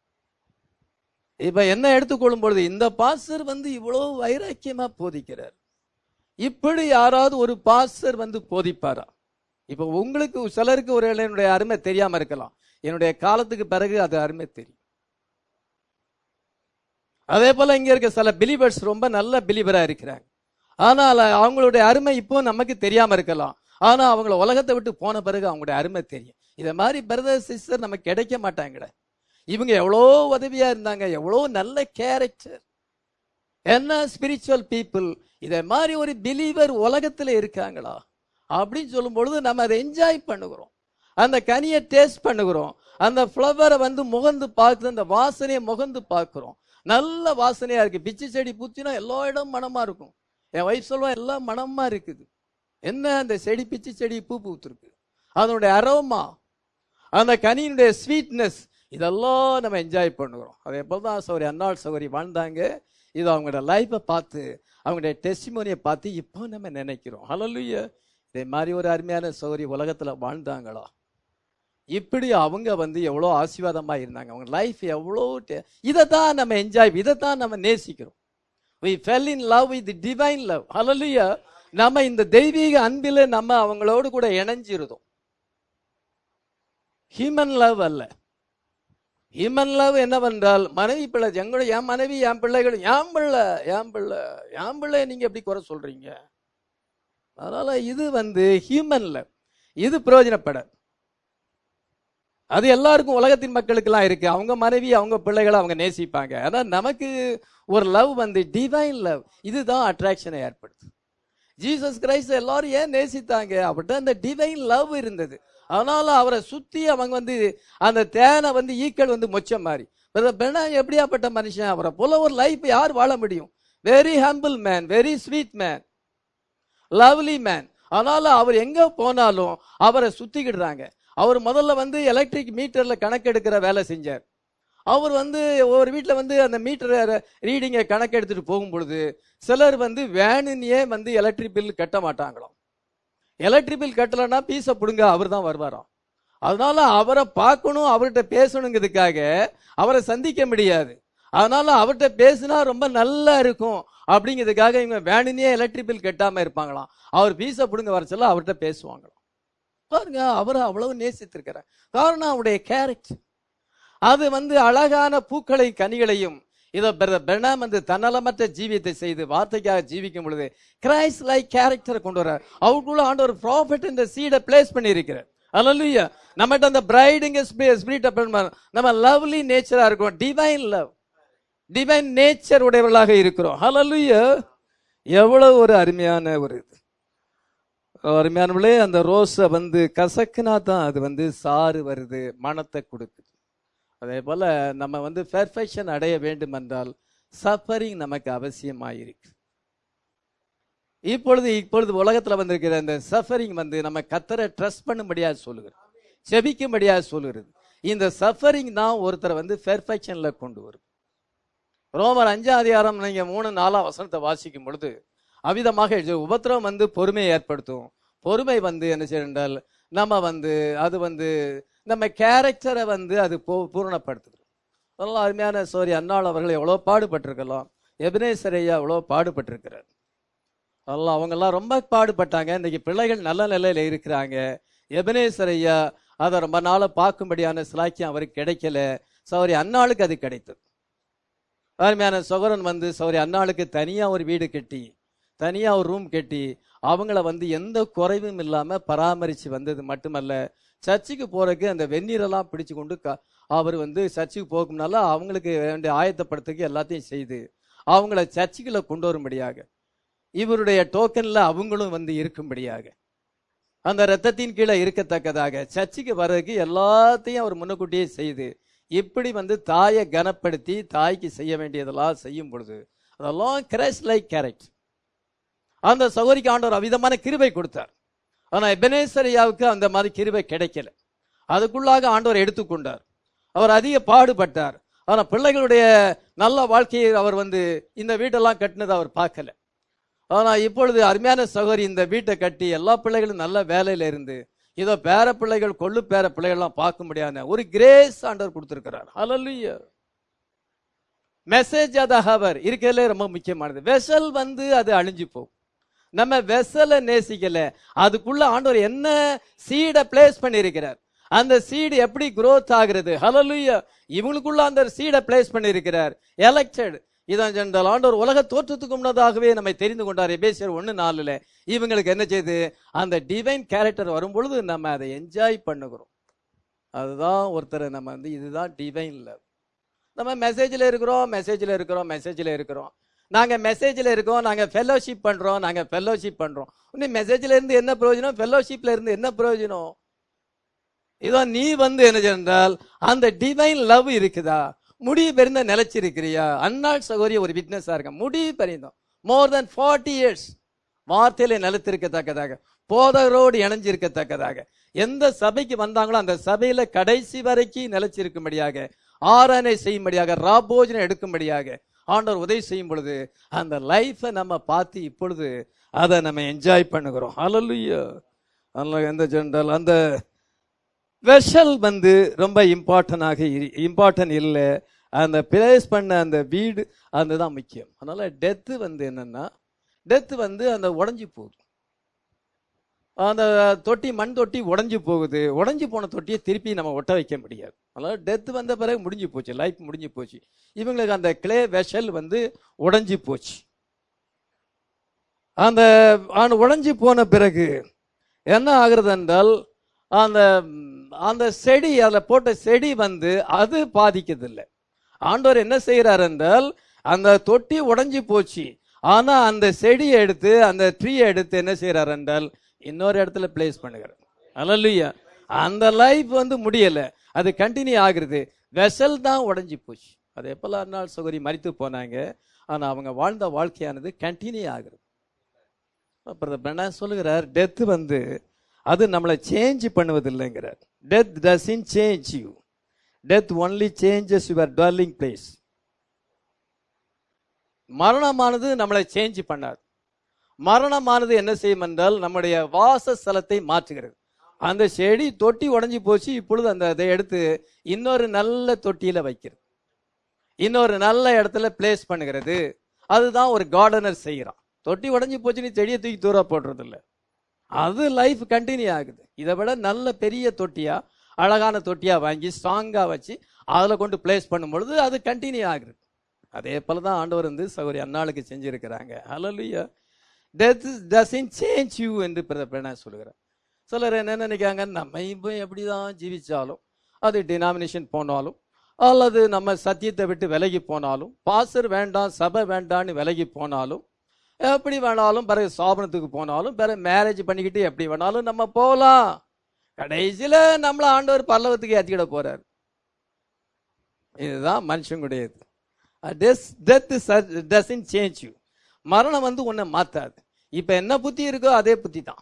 இப்ப என்ன எடுத்துக்கொள்ளும் பொழுது இந்த பாஸ்டர் வந்து இவ்வளவு வைராக்கியமா போதிக்கிறார் இப்படி யாராவது ஒரு பாஸ்டர் வந்து போதிப்பாரா இப்ப உங்களுக்கு சிலருக்கு ஒரு என்னுடைய அருமை தெரியாம இருக்கலாம் என்னுடைய காலத்துக்கு பிறகு அது அருமை தெரியும் அதே போல இங்க இருக்க சில பிலீவர்ஸ் ரொம்ப நல்ல பிலீவரா இருக்கிறாங்க ஆனால் அவங்களுடைய அருமை இப்போ நமக்கு தெரியாம இருக்கலாம் ஆனா அவங்கள உலகத்தை விட்டு போன பிறகு அவங்களுடைய அருமை தெரியும் இத மாதிரி பிரதர் சிஸ்டர் நமக்கு கிடைக்க மாட்டாங்கட இவங்க எவ்வளோ உதவியா இருந்தாங்க எவ்வளோ நல்ல கேரக்டர் என்ன ஸ்பிரிச்சுவல் பீப்புள் இதை மாதிரி ஒரு பிலீவர் உலகத்துல இருக்காங்களா அப்படின்னு சொல்லும் பொழுது நம்ம அதை என்ஜாய் பண்ணுகிறோம் அந்த கனியை டேஸ்ட் பண்ணுகிறோம் அந்த ஃப்ளவரை வந்து முகந்து பார்த்து அந்த வாசனையை முகந்து பார்க்கிறோம் நல்ல வாசனையா இருக்கு பிச்சை செடி பூத்தினா எல்லா இடம் மனமா இருக்கும் என் ஒய்ஃப் சொல்லுவா எல்லாம் மனமா இருக்குது என்ன அந்த செடி பிச்சை செடி பூ பூத்திருக்கு அதனுடைய அரோமா அந்த கனியினுடைய ஸ்வீட்னஸ் இதெல்லாம் நம்ம என்ஜாய் பண்ணுகிறோம் அதே போல தான் சௌரி அன்னாள் சௌரி வாழ்ந்தாங்க இது அவங்களோட லைஃப்பை பார்த்து அவங்களுடைய டெஸ்டிமோனியை பார்த்து இப்போ நம்ம நினைக்கிறோம் ஹalleluya இதே மாதிரி ஒரு அருமையான சௌரி உலகத்துல வாழ்ந்தாங்களா இப்படி அவங்க வந்து எவ்வளோ ஆசீர்வாதமா இருந்தாங்க அவங்க லைஃப் எவ்வளோ இதை தான் நம்ம என்ஜாய் இதை தான் நம்ம நேசிக்கிறோம் we fell in love with the divine love hallelujah நம்ம இந்த தெய்வீக அன்பில நம்ம அவங்களோடு கூட இணைஞ்சிருந்தோம் ஹியூமன் லவ் அல்ல ஹியூமன் லவ் என்னவென்றால் மனைவி பிள்ளை எங்களோட என் மனைவி என் பிள்ளைகள் என் பிள்ளை என் பிள்ளை என் பிள்ளை நீங்க எப்படி குறை சொல்றீங்க அதனால இது வந்து ஹியூமன் லவ் இது பிரயோஜனப்பட அது எல்லாருக்கும் உலகத்தின் மக்களுக்கெல்லாம் இருக்கு அவங்க மனைவி அவங்க பிள்ளைகளை அவங்க நேசிப்பாங்க ஆனா நமக்கு ஒரு லவ் வந்து டிவைன் லவ் இதுதான் அட்ராக்ஷனை ஏற்படுத்து ஜீசஸ் கிரைஸ்ட் எல்லாரும் ஏன் நேசித்தாங்க அப்படின்ட்டு அந்த டிவைன் லவ் இருந்தது அதனால அவரை சுத்தி அவங்க வந்து அந்த தேனை வந்து ஈக்கள் வந்து மொச்ச மாதிரி பெண்ணா எப்படியாப்பட்ட மனுஷன் அவரை போல ஒரு லைஃப் யார் வாழ முடியும் very humble man very sweet man lovely man அதனால அவர் எங்க போனாலும் அவரை சுத்திக்கிடுறாங்க அவர் முதல்ல வந்து எலக்ட்ரிக் மீட்டர்ல கணக்கெடுக்கிற வேலை செஞ்சார் அவர் வந்து ஒவ்வொரு வீட்டில் வந்து அந்த மீட்டர் ரீடிங்கை கணக்கு எடுத்துட்டு போகும் பொழுது சிலர் வந்து வேணுன்னே வந்து எலக்ட்ரிக் பில் கட்ட மாட்டாங்களாம் எலக்ட்ரிக் பில் கட்டலைன்னா பீஸை பிடுங்க அவர் தான் வருவாராம் அதனால அவரை பார்க்கணும் அவர்கிட்ட பேசணுங்கிறதுக்காக அவரை சந்திக்க முடியாது அதனால அவர்கிட்ட பேசினா ரொம்ப நல்லா இருக்கும் அப்படிங்கிறதுக்காக இவங்க வேணுனே எலக்ட்ரிக் பில் கட்டாம இருப்பாங்களாம் அவர் பீஸை பிடுங்க வர சொல்ல அவர்கிட்ட பேசுவாங்களாம் பாருங்க அவரை அவ்வளவு நேசித்திருக்கிறார் காரணம் அவருடைய கேரக்டர் அது வந்து அழகான பூக்களை கனிகளையும் இதோ பெர்னாம் வந்து தன்னலமற்ற ஜீவியத்தை செய்து வார்த்தைக்காக ஜீவிக்கும் பொழுது கிரைஸ்ட் லைக் கேரக்டரை கொண்டு வர்றார் அவருக்குள்ள ஆண்டவர் ப்ராஃபிட் இந்த சீடை பிளேஸ் பண்ணி இருக்கிறார் அல்லையா நம்மகிட்ட அந்த பிரைடுங்க ஸ்பிரிட் நம்ம லவ்லி நேச்சரா இருக்கும் டிவைன் லவ் டிவைன் நேச்சர் உடையவர்களாக இருக்கிறோம் ஹalleluya எவ்வளவு ஒரு அருமையான ஒரு இது அருமையானவளே அந்த ரோஸை வந்து கசக்குனா தான் அது வந்து சாறு வருது மணத்தை கொடுக்குது அதே போல நம்ம வந்து பெர்ஃபெக்ஷன் அடைய வேண்டும் என்றால் சஃபரிங் நமக்கு அவசியமாயிருக்கு இப்பொழுது இப்பொழுது உலகத்துல வந்திருக்கிற இந்த சஃபரிங் வந்து நம்ம கத்தரை ட்ரஸ்ட் பண்ணும்படியா சொல்லுகிறது செபிக்கும்படியா சொல்லுகிறது இந்த சஃபரிங் தான் ஒருத்தரை வந்து பெர்ஃபெக்ஷன்ல கொண்டு வரும் ரோமர் அஞ்சாம் அதிகாரம் நீங்க மூணு நாலாம் வசனத்தை வாசிக்கும் பொழுது அவிதமாக எழுதி, உபத்திரவம் வந்து பொறுமையை ஏற்படுத்தும் பொறுமை வந்து என்ன செய்யும் என்றால் நம்ம வந்து அது வந்து நம்ம கேரக்டரை வந்து அது பூ- பூரணப்படுத்துது அதெல்லாம் அருமையான சோரி அன்னாள் அவர்கள் எவ்வளோ பாடுபட்டிருக்கலாம் எபினேசர் ஐயா எவ்வளோ பாடுபட்டிருக்கிறார் அதெல்லாம் அவங்கெல்லாம் ரொம்ப பாடுபட்டாங்க இன்னைக்கு பிள்ளைகள் நல்ல நிலையில இருக்கிறாங்க எபினேசர் ஐயா அதை ரொம்ப நாளை பார்க்கும்படியான சிலாக்கியம் அவருக்கு கிடைக்கல சௌரி அன்னாளுக்கு அது கிடைத்தது அருமையான சகோதரன் வந்து சௌரி அன்னாளுக்கு தனியா ஒரு வீடு கட்டி தனியா ஒரு ரூம் கட்டி அவங்கள வந்து எந்த குறைவும் இல்லாம பராமரிச்சு வந்தது மட்டுமல்ல சர்ச்சுக்கு போறதுக்கு அந்த வெந்நீரெல்லாம் பிடிச்சு கொண்டு க- அவர் வந்து சர்ச்சுக்கு போகும்னால அவங்களுக்கு வேண்டிய ஆயத்தப்படுத்துக்கு எல்லாத்தையும் செய்து அவங்கள சர்ச்சுக்குள்ள கொண்டு வரும்படியாக இவருடைய டோக்கன்ல அவங்களும் வந்து இருக்கும்படியாக அந்த ரத்தத்தின் கீழே இருக்கத்தக்கதாக சர்ச்சுக்கு வர்றதுக்கு எல்லாத்தையும் அவர் முன்னக்கூட்டியே செய்து இப்படி வந்து தாயை கனப்படுத்தி தாய்க்கு செய்ய வேண்டியதெல்லாம் செய்யும் பொழுது அதெல்லாம் கிரைஸ்ட் லைக் கேரக்டர் அந்த சகோதரிக்கு ஆண்டவர் அவிதமான கிருபை கொடுத்தார் ஆனா எபனேசரியாவுக்கு அந்த மாதிரி கிருபை கிடைக்கல அதுக்குள்ளாக ஆண்டவர் எடுத்துக்கொண்டார் அவர் அதிக பாடுபட்டார் ஆனா பிள்ளைகளுடைய நல்ல வாழ்க்கையை அவர் வந்து இந்த வீட்டெல்லாம் கட்டினதை அவர் பார்க்கல ஆனா இப்பொழுது அருமையான சகோதரி இந்த வீட்டை கட்டி எல்லா பிள்ளைகளும் நல்ல வேலையில இருந்து இதோ பேர பிள்ளைகள் கொள்ளு பேர பிள்ளைகள்லாம் பார்க்க முடியாத ஒரு கிரேஸ் ஆண்டவர் கொடுத்திருக்கிறார் ஹalleluya மெசேஜ் அத ஹவர் இருக்கிறதுல ரொம்ப முக்கியமானது வெசல் வந்து அது அழிஞ்சு போகும் நம்ம வெசலை நேசிக்கல அதுக்குள்ள ஆண்டவர் என்ன சீடை பிளேஸ் பண்ணியிருக்கிறார் அந்த சீடு எப்படி growth ஆகுறது ஹalleluya இவங்களுக்குள்ள அந்த சீடை பிளேஸ் பண்ணியிருக்கிறார் எலெக்டட் இதான் சென்றால் ஆண்டவர் உலக தோற்றத்துக்கு முன்னதாகவே நம்மை தெரிந்து கொண்டார் எபேசியர் ஒன்னு நாலுல இவங்களுக்கு என்ன செய்யுது அந்த டிவைன் கேரக்டர் வரும் பொழுது நம்ம அதை என்ஜாய் பண்ணுகிறோம் அதுதான் ஒருத்தரை நம்ம வந்து இதுதான் டிவைன் லவ் நம்ம மெசேஜில் இருக்கிறோம் மெசேஜில் இருக்கிறோம் மெசேஜில் இருக்கிறோம் நாங்க மெசேஜில் இருக்கோம் நாங்க ஃபெல்லோஷிப் பண்றோம் நாங்க ஃபெல்லோஷிப் பண்றோம் இன்னும் மெசேஜில் இருந்து என்ன பிரயோஜனம் ஃபெல்லோஷிப்ல இருந்து என்ன பிரயோஜனம் இதோ நீ வந்து என்ன சென்றால் அந்த டிவைன் லவ் இருக்குதா முடிவு பெருந்த நிலைச்சிருக்கிறியா அன்னாள் சகோதரி ஒரு விட்னஸா இருக்க முடிவு பெரிந்தோம் மோர் தென் ஃபார்ட்டி இயர்ஸ் வார்த்தையில நிலைத்திருக்கத்தக்கதாக போதகரோடு இணைஞ்சிருக்கத்தக்கதாக எந்த சபைக்கு வந்தாங்களோ அந்த சபையில கடைசி வரைக்கும் நிலைச்சிருக்கும்படியாக ஆராதனை செய்யும்படியாக ராபோஜனம் எடுக்கும்படியாக ஆண்டவர் உதவி செய்யும் பொழுது அந்த லைஃபை நம்ம பார்த்து இப்பொழுது அதை நம்ம என்ஜாய் பண்ணுகிறோம் ஹalleluya அதனால எந்த ஜென்ரல் அந்த வெஷல் வந்து ரொம்ப இம்பார்ட்டனாக இம்பார்ட்டன்ட் இல்லை அந்த பிளேஸ் பண்ண அந்த வீடு அதுதான் முக்கியம் அதனால டெத்து வந்து என்னன்னா டெத்து வந்து அந்த உடைஞ்சு போகுது அந்த தொட்டி மண் தொட்டி உடைஞ்சு போகுது உடைஞ்சு போன தொட்டியை திருப்பி நம்ம ஒட்ட வைக்க முடியாது அதனால டெத் வந்த பிறகு முடிஞ்சு போச்சு லைஃப் முடிஞ்சு போச்சு இவங்களுக்கு அந்த கிளே வெஷல் வந்து உடைஞ்சு போச்சு அந்த அந்த உடைஞ்சு போன பிறகு என்ன ஆகுறது என்றால் அந்த அந்த செடி அதில் போட்ட செடி வந்து அது பாதிக்குதில்லை ஆண்டவர் என்ன செய்யறார் என்றால் அந்த தொட்டி உடைஞ்சு போச்சு ஆனா அந்த செடியை எடுத்து அந்த ட்ரீயை எடுத்து என்ன செய்யறார் என்றால் இன்னொரு இடத்துல பிளேஸ் பண்ணுகிறார் அல்லையா அந்த லைஃப் வந்து முடியல அது கண்டினியூ ஆகுறது வெசல் தான் உடைஞ்சு போச்சு அதே போல நாள் சௌகரி மறித்து போனாங்க ஆனா அவங்க வாழ்ந்த வாழ்க்கையானது கண்டினியூ ஆகுறது அப்புறம் பெண்ணா சொல்லுகிறார் டெத் வந்து அது நம்மளை சேஞ்ச் பண்ணுவதில்லைங்கிறார் death doesn't change you death only changes your dwelling place மரணமானது நம்மளை சேஞ்ச் பண்ணாது மரணமானது என்ன செய்யும் என்றால் நம்முடைய வாசஸ்தலத்தை மாற்றுகிறது அந்த செடி தொட்டி உடைஞ்சு போச்சு இப்பொழுது அந்த அதை எடுத்து இன்னொரு நல்ல தொட்டியில வைக்கிறது இன்னொரு நல்ல இடத்துல பிளேஸ் பண்ணுகிறது அதுதான் ஒரு கார்டனர் செய்கிறான் தொட்டி உடைஞ்சு போச்சுன்னு செடியை தூக்கி தூர போடுறது இல்ல அது லைஃப் கண்டினியூ ஆகுது இதை விட நல்ல பெரிய தொட்டியா அழகான தொட்டியா வாங்கி ஸ்ட்ராங்கா வச்சு அதுல கொண்டு பிளேஸ் பண்ணும் பொழுது அது கண்டினியூ ஆகுது அதே போல தான் ஆண்டவர் வந்து சகோதரி அன்னாளுக்கு செஞ்சிருக்கிறாங்க ஹalleluya death doesn't change you என்று பிரதமர் சொல்லுகிறார் சிலர் என்ன நினைக்காங்க நம்ம இப்போ எப்படிதான் ஜீவிச்சாலும் அது டினாமினேஷன் போனாலும் அல்லது நம்ம சத்தியத்தை விட்டு விலகி போனாலும் பாசர் வேண்டாம் சபை வேண்டான்னு விலகி போனாலும் எப்படி வேணாலும் பிறகு சாபனத்துக்கு போனாலும் பிறகு மேரேஜ் பண்ணிக்கிட்டு எப்படி வேணாலும் நம்ம போகலாம் கடைசியில நம்மள ஆண்டவர் பல்லவத்துக்கு ஏற்றிக்கிட போறார் இதுதான் மனுஷங்களுடையது டெத் டசன் சேஞ்ச் யூ மரணம் வந்து உன்னை மாத்தாது இப்ப என்ன புத்தி இருக்கோ அதே புத்தி தான்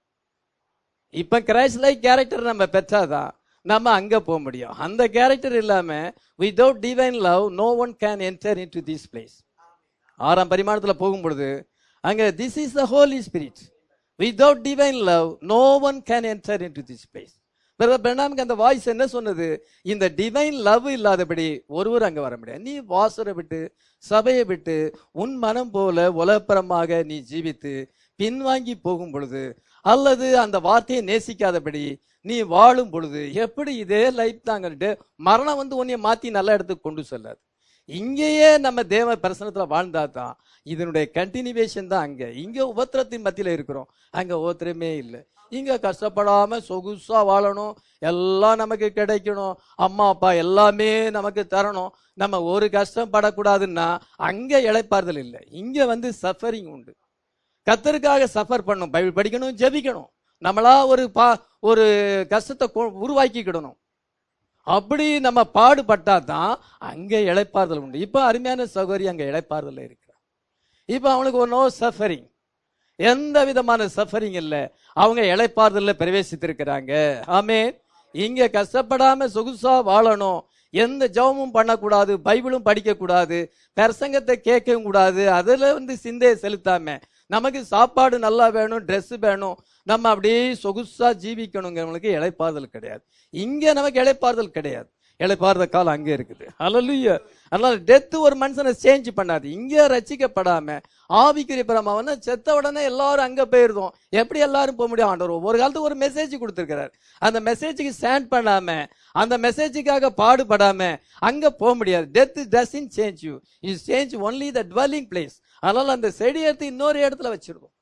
இப்ப கிரைஸ்ட் லைக் கேரக்டர் நம்ம பெற்றாதான் நம்ம அங்க போக முடியும் அந்த கேரக்டர் இல்லாம without divine love no one can enter into this place ஆறாம் பரிமாணத்துல போகும் பொழுது அங்க this is the holy spirit without divine love no one can enter into this place பிரணாமுக்கு அந்த வாய்ஸ் என்ன சொன்னது இந்த டிவைன் லவ் இல்லாதபடி ஒருவர் அங்க வர முடியாது நீ வாசரை விட்டு சபையை விட்டு உன் மனம் போல உலகப்பரமாக நீ ஜீவித்து பின்வாங்கி போகும் பொழுது அல்லது அந்த வார்த்தையை நேசிக்காதபடி நீ வாழும் பொழுது எப்படி இதே லைஃப் தாங்க மரணம் வந்து உன்னைய மாத்தி நல்ல இடத்துக்கு கொண்டு செல்லாது இங்கேயே நம்ம தேவ பிரசனத்துல வாழ்ந்தா தான் இதனுடைய கண்டினியூவேஷன் தான் அங்க இங்க உபத்திரத்தின் மத்தியில இருக்கிறோம் அங்க உபத்திரமே இல்லை இங்க கஷ்டப்படாம சொகுசா வாழணும் எல்லாம் நமக்கு கிடைக்கணும் அம்மா அப்பா எல்லாமே நமக்கு தரணும் நம்ம ஒரு கஷ்டம் படக்கூடாதுன்னா அங்க இழைப்பாறுதல் இல்லை இங்க வந்து சஃபரிங் உண்டு கத்தருக்காக சஃபர் பண்ணும் பைபிள் படிக்கணும் ஜெபிக்கணும் நம்மளா ஒரு பா ஒரு கஷ்டத்தை கொ- உருவாக்கிக்கிடணும் அப்படி நம்ம பாடுபட்டா தான் அங்க இழைப்பாறுதல் உண்டு இப்ப அருமையான சகோதரி அங்க இழைப்பாறுதல் இருக்கிறார் இப்ப அவனுக்கு ஒரு நோ சஃபரிங் எந்த விதமான சஃபரிங் இல்ல அவங்க இழைப்பாறுதல்ல பிரவேசித்திருக்கிறாங்க ஆமே இங்க கஷ்டப்படாம சொகுசா வாழணும் எந்த ஜெபமும் பண்ணக்கூடாது பைபிளும் படிக்க கூடாது பிரசங்கத்தை கேட்கவும் கூடாது அதுல வந்து சிந்தையை செலுத்தாம நமக்கு சாப்பாடு நல்லா வேணும் Dress வேணும் நம்ம அப்படியே சொகுசா ஜீவிக்கணுங்கிறவங்களுக்கு இழைப்பாறுதல் கிடையாது இங்க நமக்கு இழைப்பாறுதல் கிடையாது இழைப்பாறுதல் காலம் அங்க இருக்குது ஹalleluya அதனால டெத் ஒரு மனுஷனை சேஞ்ச் பண்ணாது இங்க ரசிக்கப்படாம ஆவிக்குரிய பிரமா வந்து செத்த உடனே எல்லாரும் அங்க போயிருந்தோம் எப்படி எல்லாரும் போக முடியும் ஆண்டவர் ஒரு காலத்துக்கு ஒரு மெசேஜ் கொடுத்திருக்கிறார் அந்த மெசேஜுக்கு ஸ்டாண்ட் பண்ணாம அந்த மெசேஜுக்காக பாடுபடாம அங்க போக முடியாது death doesn't change you is change only the dwelling place அதனால அந்த செடி எடுத்து இன்னொரு இடத்துல வச்சிருக்கோம்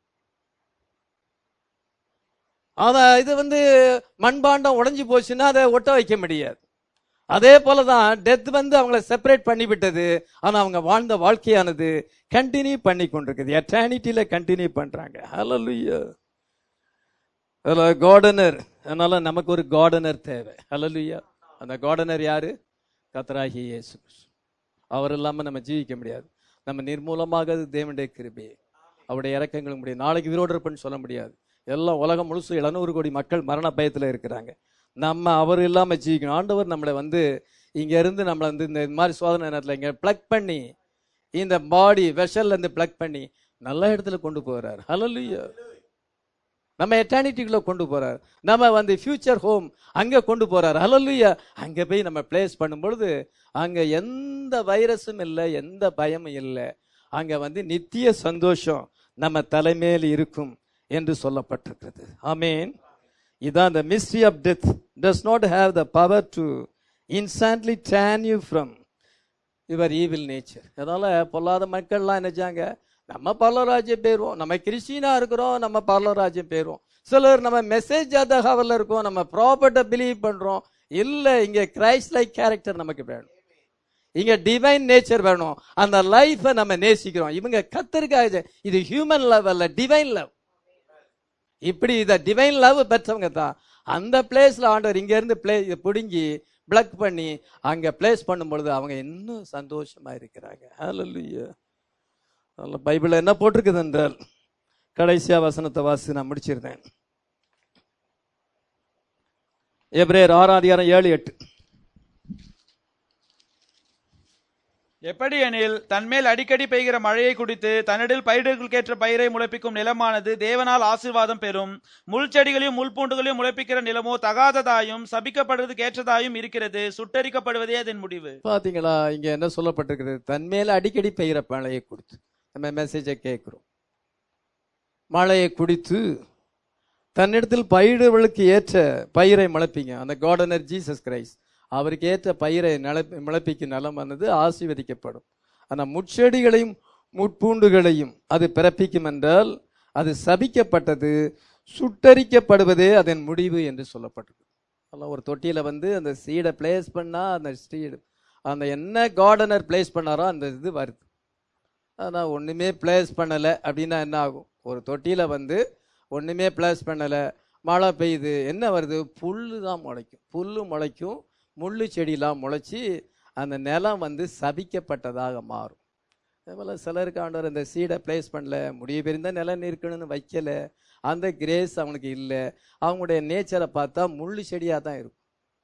அத இது வந்து மண்பாண்டம் உடைஞ்சு போச்சுன்னா அதை ஒட்ட வைக்க முடியாது அதே போலதான் டெத் வந்து அவங்கள செப்பரேட் பண்ணி விட்டது ஆனா அவங்க வாழ்ந்த வாழ்க்கையானது கண்டினியூ பண்ணி கொண்டிருக்குது எட்டர்னிட்டியில கண்டினியூ பண்றாங்க ஹalleluya அதுல கார்டனர் அதனால நமக்கு ஒரு கார்டனர் தேவை ஹalleluya அந்த கார்டனர் யாரு கத்தராகி இயேசு கிறிஸ்து. அவர் இல்லாம நம்ம ஜீவிக்க முடியாது நம்ம நிர்மூலமாக தேவனுடைய கிருபை அவருடைய இறக்கங்கள் முடியும் நாளைக்கு உயிரோடு இருப்பேன்னு சொல்ல முடியாது எல்லாம் உலகம் முழுசு எழுநூறு கோடி மக்கள் மரண பயத்துல இருக்கிறாங்க நம்ம அவர் இல்லாம ஜீவிக்கணும் ஆண்டவர் நம்மளை வந்து இங்க இருந்து நம்மளை வந்து இந்த மாதிரி சோதனை நேரத்துல இங்க பிளக் பண்ணி இந்த பாடி வெஷல்ல இருந்து பிளக் பண்ணி நல்ல இடத்துல கொண்டு போறார் ஹalleluya நம்ம எட்டர்னிட்டிக்குள்ள கொண்டு போறார் நம்ம வந்து ஃபியூச்சர் ஹோம் அங்க கொண்டு போறார் ஹalleluya அங்க போய் நம்ம பிளேஸ் பண்ணும் பொழுது அங்க எந்த வைரஸும் இல்லை எந்த பயமும் இல்லை அங்க வந்து நித்திய சந்தோஷம் நம்ம தலைமையில் இருக்கும் என்று சொல்லப்பட்டிருக்கிறது ஆமீன் இதான் the mystery of death does not have the power to instantly turn you from your evil nature அதனால பொல்லாத மக்கள்லாம் என்னச்சாங்க நம்ம பரலராஜ்யம் போயிருவோம் நம்ம கிறிஸ்டினா இருக்கிறோம் நம்ம பரலராஜ்யம் போயிருவோம் சிலர் நம்ம மெசேஜ் அதகாவில் இருக்கோம் நம்ம ப்ராப்பர்ட்டை பிலீவ் பண்றோம் இல்ல இங்க கிரைஸ்ட் லைக் கேரக்டர் நமக்கு வேணும் இங்க டிவைன் நேச்சர் வேணும் அந்த லைஃபை நம்ம நேசிக்கிறோம் இவங்க கத்தருக்காக இது ஹியூமன் லவ் அல்ல டிவைன் லவ் இப்படி இத டிவைன் லவ் பெற்றவங்க தான் அந்த பிளேஸ்ல ஆண்டவர் இங்க இருந்து பிளே பிடுங்கி பிளக் பண்ணி அங்க பிளேஸ் பண்ணும் பொழுது அவங்க இன்னும் சந்தோஷமா இருக்கிறாங்க ஹalleluya அதனால பைபிள்ல என்ன போட்டிருக்குது என்றால் கடைசியா வசனத்தை வாசி நான் முடிச்சிருந்தேன் எப்ரேயர் ஆறாம் அதிகாரம் ஏழு எட்டு எப்படி எனில் தன்மேல் அடிக்கடி பெய்கிற மழையை குடித்து தன்னிடல் பயிர்களுக்கேற்ற பயிரை முளைப்பிக்கும் நிலமானது தேவனால் ஆசீர்வாதம் பெறும் முள் செடிகளையும் முள் பூண்டுகளையும் முளைப்பிக்கிற நிலமோ தகாததாயும் சபிக்கப்படுவதற்கு ஏற்றதாயும் இருக்கிறது சுட்டரிக்கப்படுவதே அதன் முடிவு பாத்தீங்களா இங்க என்ன சொல்லப்பட்டிருக்கிறது தன்மேல அடிக்கடி பெய்கிற மழையை கொடுத்து நம்ம மெசேஜை கேட்கிறோம் மழையை குடித்து தன்னிடத்தில் பயிர்களுக்கு ஏற்ற பயிரை முளைப்பீங்க அந்த கார்டனர் ஜீசஸ் கிரைஸ்ட் அவருக்கு ஏற்ற பயிரை நிலப்பி முளைப்பிக்கும் நலமானது ஆசீர்வதிக்கப்படும் ஆனால் முட்செடிகளையும் முட்பூண்டுகளையும் அது பிறப்பிக்கும் என்றால் அது சபிக்கப்பட்டது சுட்டரிக்கப்படுவதே அதன் முடிவு என்று சொல்லப்பட்டது அதெல்லாம் ஒரு தொட்டியில வந்து அந்த சீடை பிளேஸ் பண்ணா அந்த சீடு அந்த என்ன கார்டனர் பிளேஸ் பண்ணாரோ அந்த இது வருது ஆனால் ஒன்றுமே பிளேஸ் பண்ணலை அப்படின்னா என்ன ஆகும் ஒரு தொட்டியில வந்து ஒன்றுமே பிளேஸ் பண்ணலை மழை பெய்யுது என்ன வருது புல்லு தான் முளைக்கும் புல்லு முளைக்கும் முள்ளு செடியெலாம் முளைச்சி அந்த நிலம் வந்து சபிக்கப்பட்டதாக மாறும் அதேபோல் சிலருக்கு ஆண்டவர் இந்த சீடை பிளேஸ் பண்ணல முடிய பெரிந்த நிலம் இருக்கணும்னு வைக்கல அந்த கிரேஸ் அவனுக்கு இல்லை அவங்களுடைய நேச்சரை பார்த்தா முள்ளு செடியாக தான் இருக்கும்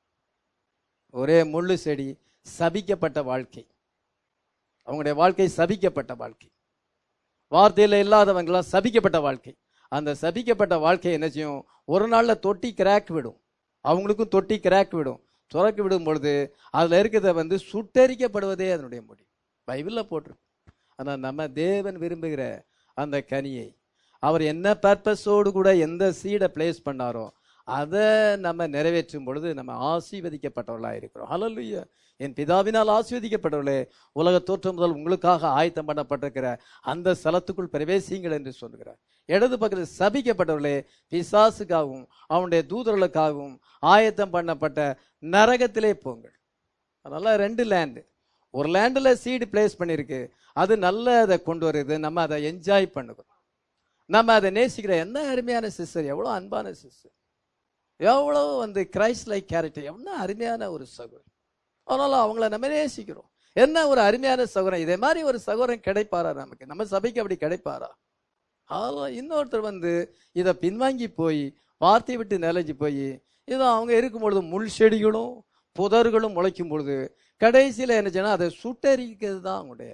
ஒரே முள்ளு செடி சபிக்கப்பட்ட வாழ்க்கை அவங்களுடைய வாழ்க்கை சபிக்கப்பட்ட வாழ்க்கை வார்த்தையில் இல்லாதவங்களாம் சபிக்கப்பட்ட வாழ்க்கை அந்த சபிக்கப்பட்ட வாழ்க்கை என்ன செய்யும் ஒரு நாளில் தொட்டி கிராக் விடும் அவங்களுக்கும் தொட்டி கிராக் விடும் துறக்கி விடும் பொழுது அதில் இருக்கிறத வந்து சுட்டரிக்கப்படுவதே அதனுடைய முடிவு பைபிளில் போட்டிருக்கு ஆனால் நம்ம தேவன் விரும்புகிற அந்த கனியை அவர் என்ன பர்பஸோடு கூட எந்த சீடை பிளேஸ் பண்ணாரோ அதை நம்ம நிறைவேற்றும் பொழுது நம்ம ஆசீர்வதிக்கப்பட்டவர்களாக இருக்கிறோம் ஹalleluya என் பிதாவினால் ஆசீர்வதிக்கப்பட்டவர்களே உலக தோற்றம் முதல் உங்களுக்காக ஆயத்தம் பண்ணப்பட்டிருக்கிற அந்த ஸ்தலத்துக்குள் பிரவேசியுங்கள் என்று சொல்கிறார் இடது பக்கத்தில் சபிக்கப்பட்டவர்களே பிசாசுக்காகவும் அவனுடைய தூதர்களுக்காகவும் ஆயத்தம் பண்ணப்பட்ட நரகத்திலே போங்கள் அதனால ரெண்டு லேண்டு ஒரு லேண்டில் சீடு பிளேஸ் பண்ணியிருக்கு அது நல்ல அதை கொண்டு வருது நம்ம அதை என்ஜாய் பண்ணுகிறோம் நம்ம அதை நேசிக்கிற என்ன அருமையான சிஸ்டர் எவ்வளோ அன்பான சிஸ்டர் எவ்வளோ வந்து கிரைஸ்ட் லைக் கேரக்டர் எவ்வளோ அருமையான ஒரு சகோதரன் அதனால அவங்கள நம்ம நேசிக்கிறோம் என்ன ஒரு அருமையான சகோதரன் இதே மாதிரி ஒரு சகோதரன் கிடைப்பாரா நமக்கு நம்ம சபைக்கு அப்படி கிடைப்பாரா அதெல்லாம் இன்னொருத்தர் வந்து இதை பின்வாங்கி போய் வார்த்தை விட்டு நிலைஞ்சு போய் இதோ அவங்க இருக்கும் பொழுது முள் செடிகளும் புதர்களும் முளைக்கும் பொழுது கடைசியில் என்ன செய்யணும் அதை சுட்டரிக்கிறது தான் அவங்களுடைய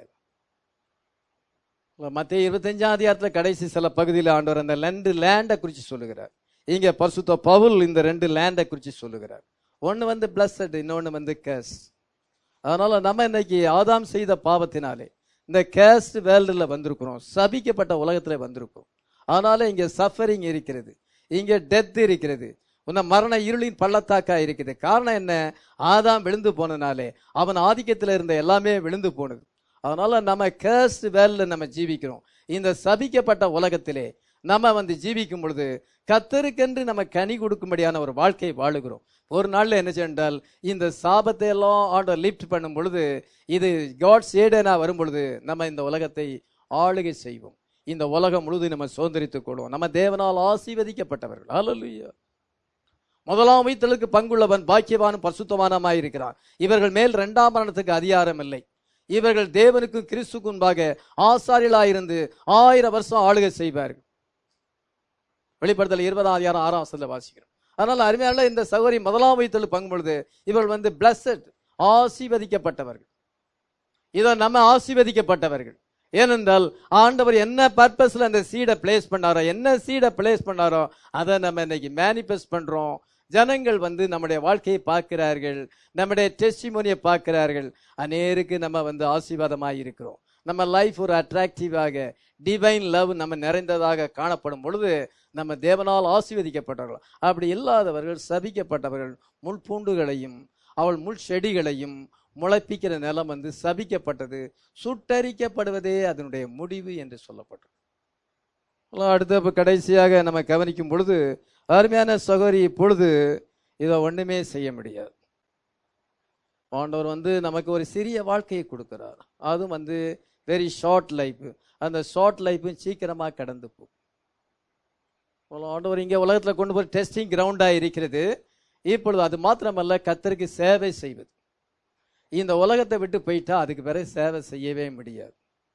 மத்திய இருபத்தஞ்சாம் அதிகாரத்தில் கடைசி சில பகுதியில் ஆண்டவர் அந்த ரெண்டு லேண்டை குறித்து சொல்லுகிறார் இங்க பரிசுத்த பவுல் இந்த ரெண்டு லேண்டை குறித்து சொல்லுகிறார் ஒன்று வந்து பிளஸட் இன்னொன்று வந்து கேஸ் அதனால நம்ம இன்னைக்கு ஆதாம் செய்த பாவத்தினாலே இந்த கேஸ்ட் வேர்ல்டில் வந்திருக்கிறோம் சபிக்கப்பட்ட உலகத்தில் வந்திருக்கிறோம் அதனால இங்க சஃபரிங் இருக்கிறது இங்க டெத் இருக்கிறது உன்ன மரண இருளின் பள்ளத்தாக்கா இருக்குது காரணம் என்ன ஆதாம் விழுந்து போனனாலே அவன் ஆதிக்கத்தில் இருந்த எல்லாமே விழுந்து போனது அதனால நம்ம கேஸ்ட் வேல்ல நம்ம ஜீவிக்கிறோம் இந்த சபிக்கப்பட்ட உலகத்திலே நம்ம வந்து ஜீவிக்கும் பொழுது கத்தருக்கென்று நம்ம கனி கொடுக்கும்படியான ஒரு வாழ்க்கை வாழுகிறோம் ஒரு நாள்ல என்ன சென்றால் இந்த சாபத்தை எல்லாம் ஆர்டர் லிஃப்ட் பண்ணும் பொழுது இது காட்ஸ் ஏடனா வரும் பொழுது நம்ம இந்த உலகத்தை ஆளுகை செய்வோம் இந்த உலகம் முழுவதும் நம்ம சுதந்திரித்துக் கொள்வோம் நம்ம தேவனால் ஆசீர்வதிக்கப்பட்டவர்கள் ஹalleluya முதலாம் வீத்தலுக்கு பங்குள்ளவன் பாக்கியவானும் பரிசுத்தவானமாய் இருக்கிறான் இவர்கள் மேல் இரண்டாம் மரணத்துக்கு அதிகாரம் இல்லை இவர்கள் தேவனுக்கும் கிறிஸ்துக்கும் முன்பாக ஆசாரியலாயிருந்து ஆயிரம் வருஷம் ஆளுகை செய்வார்கள் வெளிப்படுத்தல் இருபதாம் அதிகாரம் ஆறாம் வசனத்துல வாசிக்கிறோம் அதனால அருமையான இந்த சகோதரி முதலாம் வைத்தல் பங்கு பொழுது இவர்கள் வந்து பிளஸட் ஆசீர்வதிக்கப்பட்டவர்கள் இதோ நம்ம ஆசீர்வதிக்கப்பட்டவர்கள் ஏனென்றால் ஆண்டவர் என்ன பர்பஸ்ல அந்த சீடை பிளேஸ் பண்ணாரோ என்ன சீடை பிளேஸ் பண்ணாரோ அதை நம்ம இன்னைக்கு மேனிஃபெஸ்ட் பண்றோம் ஜனங்கள் வந்து நம்முடைய வாழ்க்கையை பார்க்கிறார்கள் நம்முடைய டெஸ்டிமோனியை பார்க்கிறார்கள் அநேருக்கு நம்ம வந்து ஆசீர்வாதமாக இருக்கிறோம் நம்ம லைஃப் ஒரு அட்ராக்டிவாக டிவைன் லவ் நம்ம நிறைந்ததாக காணப்படும் பொழுது நம்ம தேவனால் ஆசீர்வதிக்கப்பட்டவர்கள் அப்படி இல்லாதவர்கள் சபிக்கப்பட்டவர்கள் முள் பூண்டுகளையும் அவள் முள் செடிகளையும் முளைப்பிக்கிற நிலம் வந்து சபிக்கப்பட்டது சுட்டரிக்கப்படுவதே அதனுடைய முடிவு என்று சொல்லப்பட்டது அடுத்த இப்ப கடைசியாக நம்ம கவனிக்கும் பொழுது அருமையான சகோதரி இப்பொழுது இதை ஒண்ணுமே செய்ய முடியாது ஆண்டவர் வந்து நமக்கு ஒரு சிறிய வாழ்க்கையை கொடுக்கிறார் அதுவும் வந்து வெரி ஷார்ட் லைஃப் அந்த ஷார்ட் லைஃப்பும் சீக்கிரமா கடந்து போகும் ஆண்டவர் இங்கே உலகத்தில் கொண்டு போய் டெஸ்டிங் கிரவுண்டாக இருக்கிறது இப்பொழுது அது மாத்திரமல்ல கத்தருக்கு சேவை செய்வது இந்த உலகத்தை விட்டு போயிட்டா அதுக்கு பிறகு சேவை செய்யவே முடியாது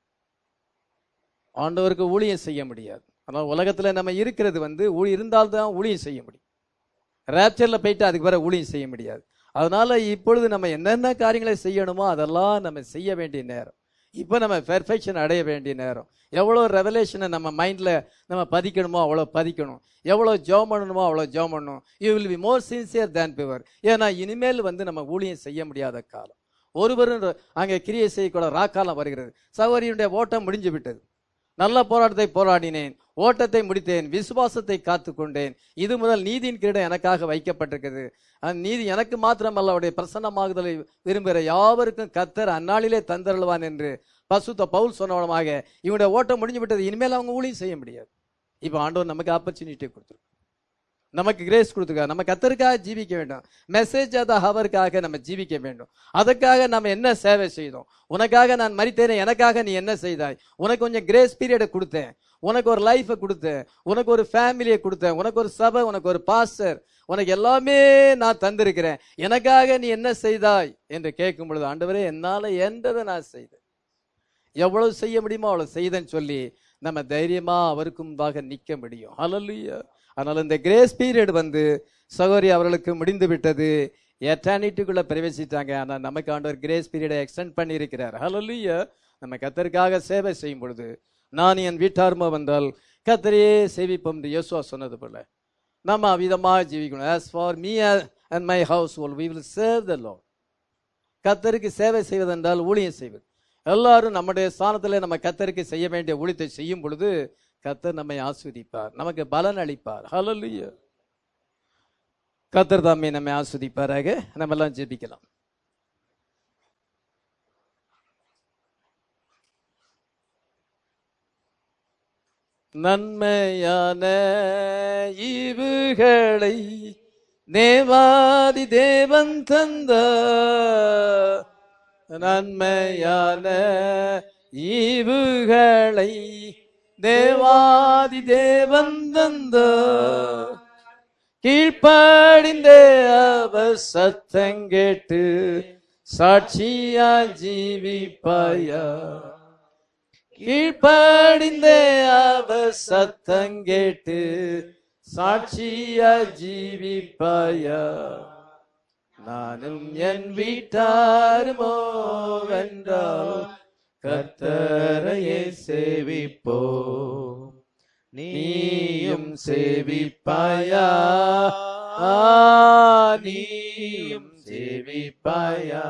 ஆண்டவருக்கு ஊழியம் செய்ய முடியாது ஆனால் உலகத்துல நம்ம இருக்கிறது வந்து ஊழி இருந்தால்தான் ஊழியம் செய்ய முடியும் ரேப்சர்ல போயிட்டு அதுக்கு பிறகு ஊழியம் செய்ய முடியாது அதனால இப்பொழுது நம்ம என்னென்ன காரியங்களை செய்யணுமோ அதெல்லாம் நம்ம செய்ய வேண்டிய நேரம் இப்போ நம்ம பெர்ஃபெக்ஷன் அடைய வேண்டிய நேரம் எவ்வளோ ரெவலேஷனை நம்ம மைண்டில் நம்ம பதிக்கணுமோ அவ்வளோ பதிக்கணும் எவ்வளோ ஜோம் பண்ணணுமோ அவ்வளோ ஜோம் பண்ணணும் you will be more sincere than before ஏன்னா இனிமேல் வந்து நம்ம ஊழியம் செய்ய முடியாத காலம் ஒருவரும் அங்கே கிரியை செய்யக்கூட ராக்காலம் வருகிறது சகோதரியுடைய ஓட்டம் முடிஞ்சு விட்டது நல்ல போராட்டத்தை போராடினேன் ஓட்டத்தை முடித்தேன் விசுவாசத்தை காத்து கொண்டேன் இது முதல் நீதியின் கிரீடம் எனக்காக வைக்கப்பட்டிருக்கிறது அந்த நீதி எனக்கு மாத்திரமல்ல அவருடைய பிரசன்னமாகுதலை விரும்புகிற யாவருக்கும் கத்தர் அந்நாளிலே தந்தருள்வான் என்று பசுத்த பவுல் சொன்னவனமாக இவனுடைய ஓட்டம் முடிஞ்சு விட்டது இனிமேல் அவங்க ஊழியம் செய்ய முடியாது இப்போ ஆண்டவர் நமக்கு ஆப்பர்ச்சுனிட்டி கொடுத்துருக்கு நமக்கு கிரேஸ் கொடுத்துருக்காரு நம்ம கத்தருக்காக ஜீவிக்க வேண்டும் மெசேஜ் அதை அவருக்காக நம்ம ஜீவிக்க வேண்டும் அதுக்காக நம்ம என்ன சேவை செய்தோம் உனக்காக நான் மறித்தேனே எனக்காக நீ என்ன செய்தாய் உனக்கு கொஞ்சம் கிரேஸ் பீரியடை கொடுத்தேன் உனக்கு ஒரு லைஃபை கொடுத்தேன் உனக்கு ஒரு ஃபேமிலியை கொடுத்தேன் உனக்கு ஒரு சபை உனக்கு ஒரு பாஸ்டர் உனக்கு எல்லாமே நான் தந்திருக்கிறேன் எனக்காக நீ என்ன செய்தாய் என்று கேட்கும் பொழுது ஆண்டவரே என்னால என்றதை நான் செய்தேன் எவ்வளவு செய்ய முடியுமோ அவ்வளவு செய்தேன்னு சொல்லி நம்ம தைரியமா அவருக்கு முன்பாக நிக்க முடியும் ஹalleluya அதனால இந்த கிரேஸ் பீரியட் வந்து சகோதரி அவர்களுக்கு முடிந்து விட்டது எட்டர்னிட்டிக்குள்ள பிரவேசித்தாங்க ஆனா நமக்கு ஆண்டவர் கிரேஸ் பீரியடை எக்ஸ்டெண்ட் பண்ணி இருக்கிறார் ஹalleluya நம்ம கத்தருக்காக சேவை செய்யும் பொழுது நான் என் வீட்டார்மா வந்தால் கத்தரையே சேவிப்போம் என்று யோசுவா சொன்னது போல நம்ம அவ்விதமாக ஜீவிக்கணும் as for me and my house whole we will serve the lord கத்தருக்கு சேவை செய்வதென்றால் ஊழியம் செய்வது எல்லாரும் நம்முடைய ஸ்தானத்தில் நம்ம கத்தருக்கு செய்ய வேண்டிய ஊழியத்தை செய்யும் பொழுது கத்தர் நம்மை ஆஸ்வதிப்பார் நமக்கு பலன் அளிப்பார் ஹalleluya கத்தர் தாமே நம்மை ஆஸ்வதிப்பாராக நம்ம எல்லாம் ஜெபிக்கலாம் நன்மையான ஈவுகளை தேவாதி தேவன் தந்த நன்மையான ஈவுகளை தேவாதி தேவன் தந்த கீழ்ப்படிந்தே அவர் சத்தங்கேட்டு சாட்சியா ஜீவிப்பாயா கீழ்ப்படிந்தே அவர் சத்தங்கேட்டு சாட்சியா ஜீவிப்பாயா நானும் என் வீட்டாருமோ வென்றால் கர்த்தரையே சேவிப்போ நீயும் சேவிப்பாயா ஆ, நீயும் சேவிப்பாயா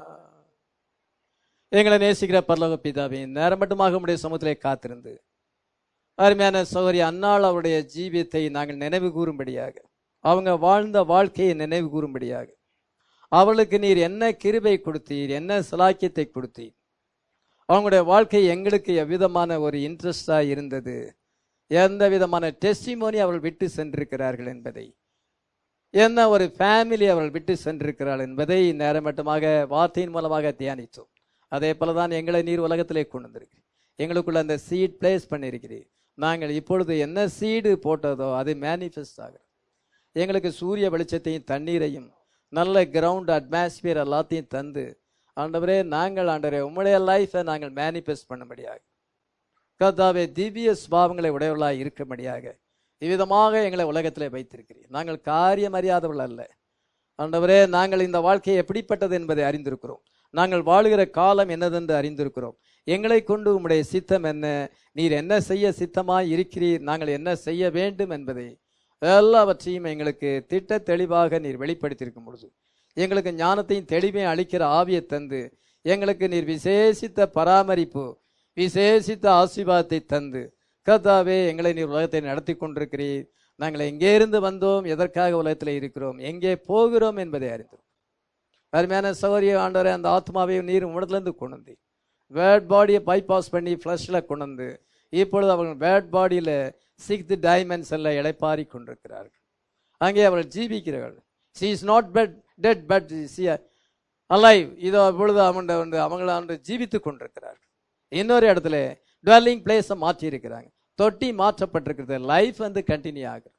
எங்களை நேசிக்கிற பரலோக பிதாவே நேரம் மட்டுமாக உடைய சமூகத்திலே காத்திருந்து அருமையான சௌகரி அன்னாள் அவருடைய ஜீவியத்தை நாங்கள் நினைவு கூறும்படியாக அவங்க வாழ்ந்த வாழ்க்கையை நினைவு கூறும்படியாக அவளுக்கு நீர் என்ன கிருபை கொடுத்தீர் என்ன சலாக்கியத்தை கொடுத்தீர் அவங்களுடைய வாழ்க்கை எங்களுக்கு எவ்விதமான ஒரு இன்ட்ரெஸ்டா இருந்தது எந்த விதமான டெஸ்டிமோனி அவர்கள் விட்டு சென்றிருக்கிறார்கள் என்பதை என்ன ஒரு ஃபேமிலி அவர்கள் விட்டு சென்றிருக்கிறாள் என்பதை நேரமட்டமாக வார்த்தையின் மூலமாக தியானித்தோம் அதே போல தான் எங்களை நீர் உலகத்திலே கொண்டு வந்திருக்கிறீர் எங்களுக்குள்ள அந்த சீட் பிளேஸ் பண்ணியிருக்கிறீர் நாங்கள் இப்பொழுது என்ன சீடு போட்டதோ அது மேனிஃபெஸ்ட் ஆகிறது எங்களுக்கு சூரிய வெளிச்சத்தையும் தண்ணீரையும் நல்ல கிரவுண்ட் அட்மாஸ்பியர் எல்லாத்தையும் தந்து ஆண்டவரே நாங்கள் ஆண்டவரே உம்முடைய லைஃபை நாங்கள் மேனிஃபெஸ்ட் பண்ணும்படியாக கர்த்தாவே திவ்ய சுபாவங்களை உடையவர்களாக இருக்கும்படியாக இவ்விதமாக எங்களை உலகத்திலே வைத்திருக்கிறீர் நாங்கள் காரியம் அறியாதவர்கள் அல்ல ஆண்டவரே நாங்கள் இந்த வாழ்க்கை எப்படிப்பட்டது என்பதை அறிந்திருக்கிறோம் நாங்கள் வாழுகிற காலம் என்னதென்று அறிந்திருக்கிறோம் எங்களை கொண்டு உம்முடைய சித்தம் என்ன நீர் என்ன செய்ய சித்தமாய் இருக்கிறீர் நாங்கள் என்ன செய்ய வேண்டும் என்பதை எல்லாவற்றையும் எங்களுக்கு திட்ட தெளிவாக நீர் வெளிப்படுத்தியிருக்கும் பொழுது எங்களுக்கு ஞானத்தையும் தெளிவையும் அளிக்கிற ஆவியை தந்து எங்களுக்கு நீர் விசேஷித்த பராமரிப்பு விசேஷித்த ஆசீர்வாதத்தை தந்து கர்த்தாவே எங்களை நீர் உலகத்தை நடத்தி கொண்டிருக்கிறீர் நாங்கள் எங்கே இருந்து வந்தோம் எதற்காக உலகத்தில் இருக்கிறோம் எங்கே போகிறோம் என்பதை அறிந்தோம் அருமையான சௌரிய ஆண்டவரே அந்த ஆத்மாவை நீர் உடத்துலேருந்து கொண்டு வந்து வேர்ட் பாடியை பைபாஸ் பண்ணி ஃப்ளஷில் கொண்டு வந்து இப்பொழுது அவர்கள் வேர்ட் பாடியில் சிக்ஸ்த் டைமென்ஷனில் இளைப்பாரி கொண்டிருக்கிறார்கள் அங்கே அவர்கள் ஜீவிக்கிறார்கள் she is not bed dead but she alive இதோ இப்பொழுது அவன் வந்து அவங்கள வந்து ஜீவித்து கொண்டிருக்கிறார்கள் இன்னொரு இடத்துல டுவெல்லிங் பிளேஸை மாற்றி இருக்கிறாங்க தொட்டி மாற்றப்பட்டிருக்கிறது லைஃப் வந்து கண்டினியூ ஆகுது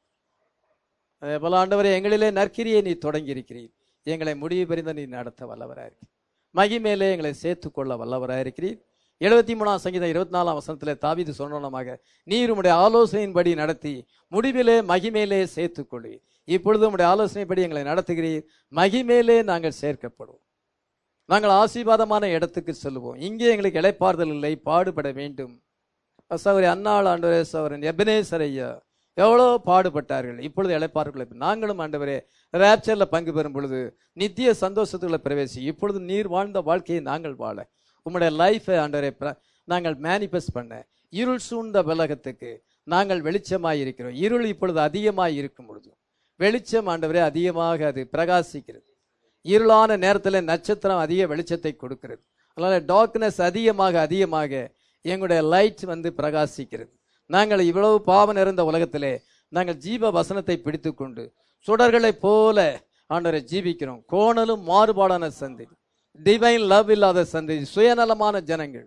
அதே போல ஆண்டவரே எங்களிலே நற்கிரியை நீ தொடங்கி இருக்கிறீர் எங்களை முடிவு பெரிந்த நீ நடத்த வல்லவராக இருக்கிறீர் மகிமேலே எங்களை சேர்த்துக்கொள்ள வல்லவராக இருக்கிறீர் எழுபத்தி மூணாம் சங்கீதம் இருபத்தி நாலாம் வசனத்தில் தாவிது சொன்னோனமாக நீர் உம்முடைய ஆலோசனையின்படி நடத்தி முடிவிலே மகிமேலே சேர்த்துக்கொள்ளி இப்பொழுது உம்முடைய ஆலோசனைப்படி எங்களை நடத்துகிறீர் மகிமேலே நாங்கள் சேர்க்கப்படுவோம் நாங்கள் ஆசீர்வாதமான இடத்துக்கு செல்வோம் இங்கே எங்களுக்கு இளைப்பாறுதல் இல்லை பாடுபட வேண்டும் சௌரி அன்னாள் ஆண்டவரே சௌரன் எபனேசர் ஐயா எவ்வளோ பாடுபட்டார்கள் இப்பொழுது இளைப்பாறுகளை நாங்களும் ஆண்டவரே ரேப்சர்ல பங்கு பெறும் பொழுது நித்திய சந்தோஷத்துக்குள்ள பிரவேசி இப்பொழுது நீர் வாழ்ந்த வாழ்க்கையை நாங்கள் வாழ உம்முடைய லைஃபை ஆண்டவரே பிர- நாங்கள் மேனிஃபெஸ்ட் பண்ண இருள் சூழ்ந்த உலகத்துக்கு நாங்கள் வெளிச்சமாய் இருக்கிறோம் இருள் இப்பொழுது அதிகமாய் இருக்கும் பொழுது வெளிச்சம் ஆண்டவரே அதிகமாக அது பிரகாசிக்கிறது இருளான நேரத்தில் நட்சத்திரம் அதிக வெளிச்சத்தை கொடுக்கிறது அதனால டார்க்னஸ் அதிகமாக அதிகமாக எங்களுடைய லைட் வந்து பிரகாசிக்கிறது நாங்கள் இவ்வளவு பாவம் நிறைந்த உலகத்திலே நாங்கள் ஜீவ வசனத்தை பிடித்துக்கொண்டு சுடர்களைப் போல ஆண்டவரை ஜீவிக்கிறோம் கோணலும் மாறுபாடான சந்ததி டிவைன் லவ் இல்லாத சந்ததி சுயநலமான ஜனங்கள்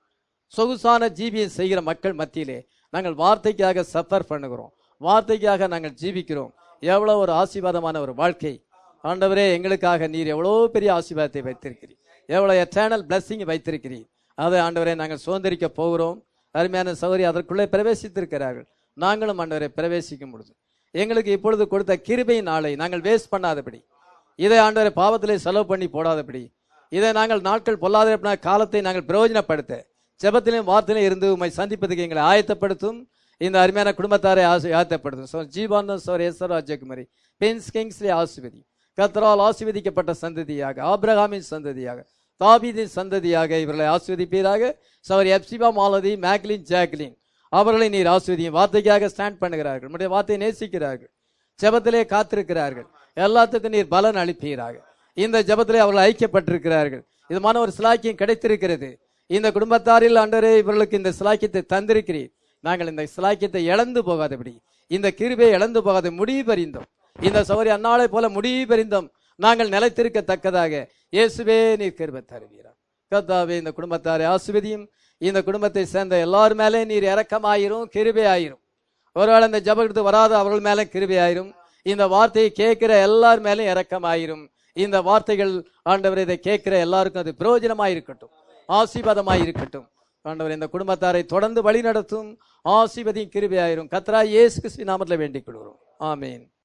சொகுசான ஜீவியம் செய்கிற மக்கள் மத்தியிலே நாங்கள் வார்த்தைக்காக சஃபர் பண்ணுகிறோம் வார்த்தைக்காக நாங்கள் ஜீவிக்கிறோம் எவ்வளவு ஒரு ஆசீர்வாதமான ஒரு வாழ்க்கை ஆண்டவரே எங்களுக்காக நீர் எவ்வளோ பெரிய ஆசீர்வாதத்தை வைத்திருக்கிறீர் எவ்வளவு எட்டர்னல் பிளஸ்ஸிங் வைத்திருக்கிறீர் அதை ஆண்டவரே நாங்கள் சுதந்திரிக்க போகிறோம் அருமையான சௌகரி அதற்குள்ளே பிரவேசித்திருக்கிறார்கள் நாங்களும் ஆண்டவரை பிரவேசிக்கும் பொழுது எங்களுக்கு இப்பொழுது கொடுத்த கிருபை நாளை நாங்கள் வேஸ்ட் பண்ணாதபடி இதை ஆண்டவரை பாவத்திலே செலவு பண்ணி போடாதபடி இதை நாங்கள் நாட்கள் பொல்லாத காலத்தை நாங்கள் பிரயோஜனப்படுத்த ஜெபத்திலும் வார்த்தையிலும் இருந்து உம்மை சந்திப்பதற்கு எங்களை ஆயத்தப்படுத்தும் இந்த அருமையான குடும்பத்தாரை ஆசை ஆயத்தப்படுத்தும் ஸோ ஜீவானந்தம் சோர் எஸ்வர் ராஜகுமாரி பென்ஸ் கிங்ஸ்லி ஆசிர்வதி கத்தரால் ஆசீர்வதிக்கப்பட்ட சந்ததியாக ஆபிரகாமின் சந்ததியாக தாபீதின் சந்ததியாக இவர்களை ஆஸ்வதிப்பீராக சவர் எப்சிபா மாலதி மேக்லின் ஜாக்லின் அவர்களை நீர் ஆஸ்வதியும் வார்த்தைக்காக ஸ்டாண்ட் பண்ணுகிறார்கள் நம்முடைய வார்த்தையை நேசிக்கிறார்கள் ஜெபத்திலே காத்திருக்கிறார்கள் எல்லாத்துக்கும் நீர் பலன் அளிப்பீராக இந்த ஜெபத்திலே அவர்கள் ஐக்கியப்பட்டிருக்கிறார்கள் இதுமான ஒரு சிலாக்கியம் கிடைத்திருக்கிறது இந்த குடும்பத்தாரில் ஆண்டவரே இவர்களுக்கு இந்த சிலாக்கியத்தை தந்திருக்கிறீர் நாங்கள் இந்த சிலாக்கியத்தை இழந்து போகாதபடி இந்த கிருபை இழந்து போகாத முடிவு பரிந்தோம் இந்த சௌரி அன்னாளை போல முடிவு பரிந்தோம் நாங்கள் நிலைத்திருக்கத்தக்கதாக இயேசுவே நீர் கிருபை தருவீரா கர்த்தாவே இந்த குடும்பத்தாரை ஆசிர்வதியும் இந்த குடும்பத்தை சேர்ந்த எல்லார் மேலே நீர் இரக்கமாயிரும் கிருபை ஆயிரும் ஒருவேளை இந்த ஜபத்துக்கு வராத அவர்கள் மேலே கிருபை ஆயிரும் இந்த வார்த்தையை கேட்கிற எல்லார் மேலும் இரக்கமாயிரும் இந்த வார்த்தைகள் ஆண்டவர் இதை கேட்கிற எல்லாருக்கும் அது பிரயோஜனமாய் இருக்கட்டும் ஆசீர்வாதமாய் இருக்கட்டும் ஆண்டவர் இந்த குடும்பத்தாரை தொடர்ந்து வழி நடத்தும் ஆசீர்வதியும் கிருபை ஆயிரும் கத்ரா இயேசு கிறிஸ்து நாமத்தில் வேண்டிக் கொள்கிறோம் ஆமீன்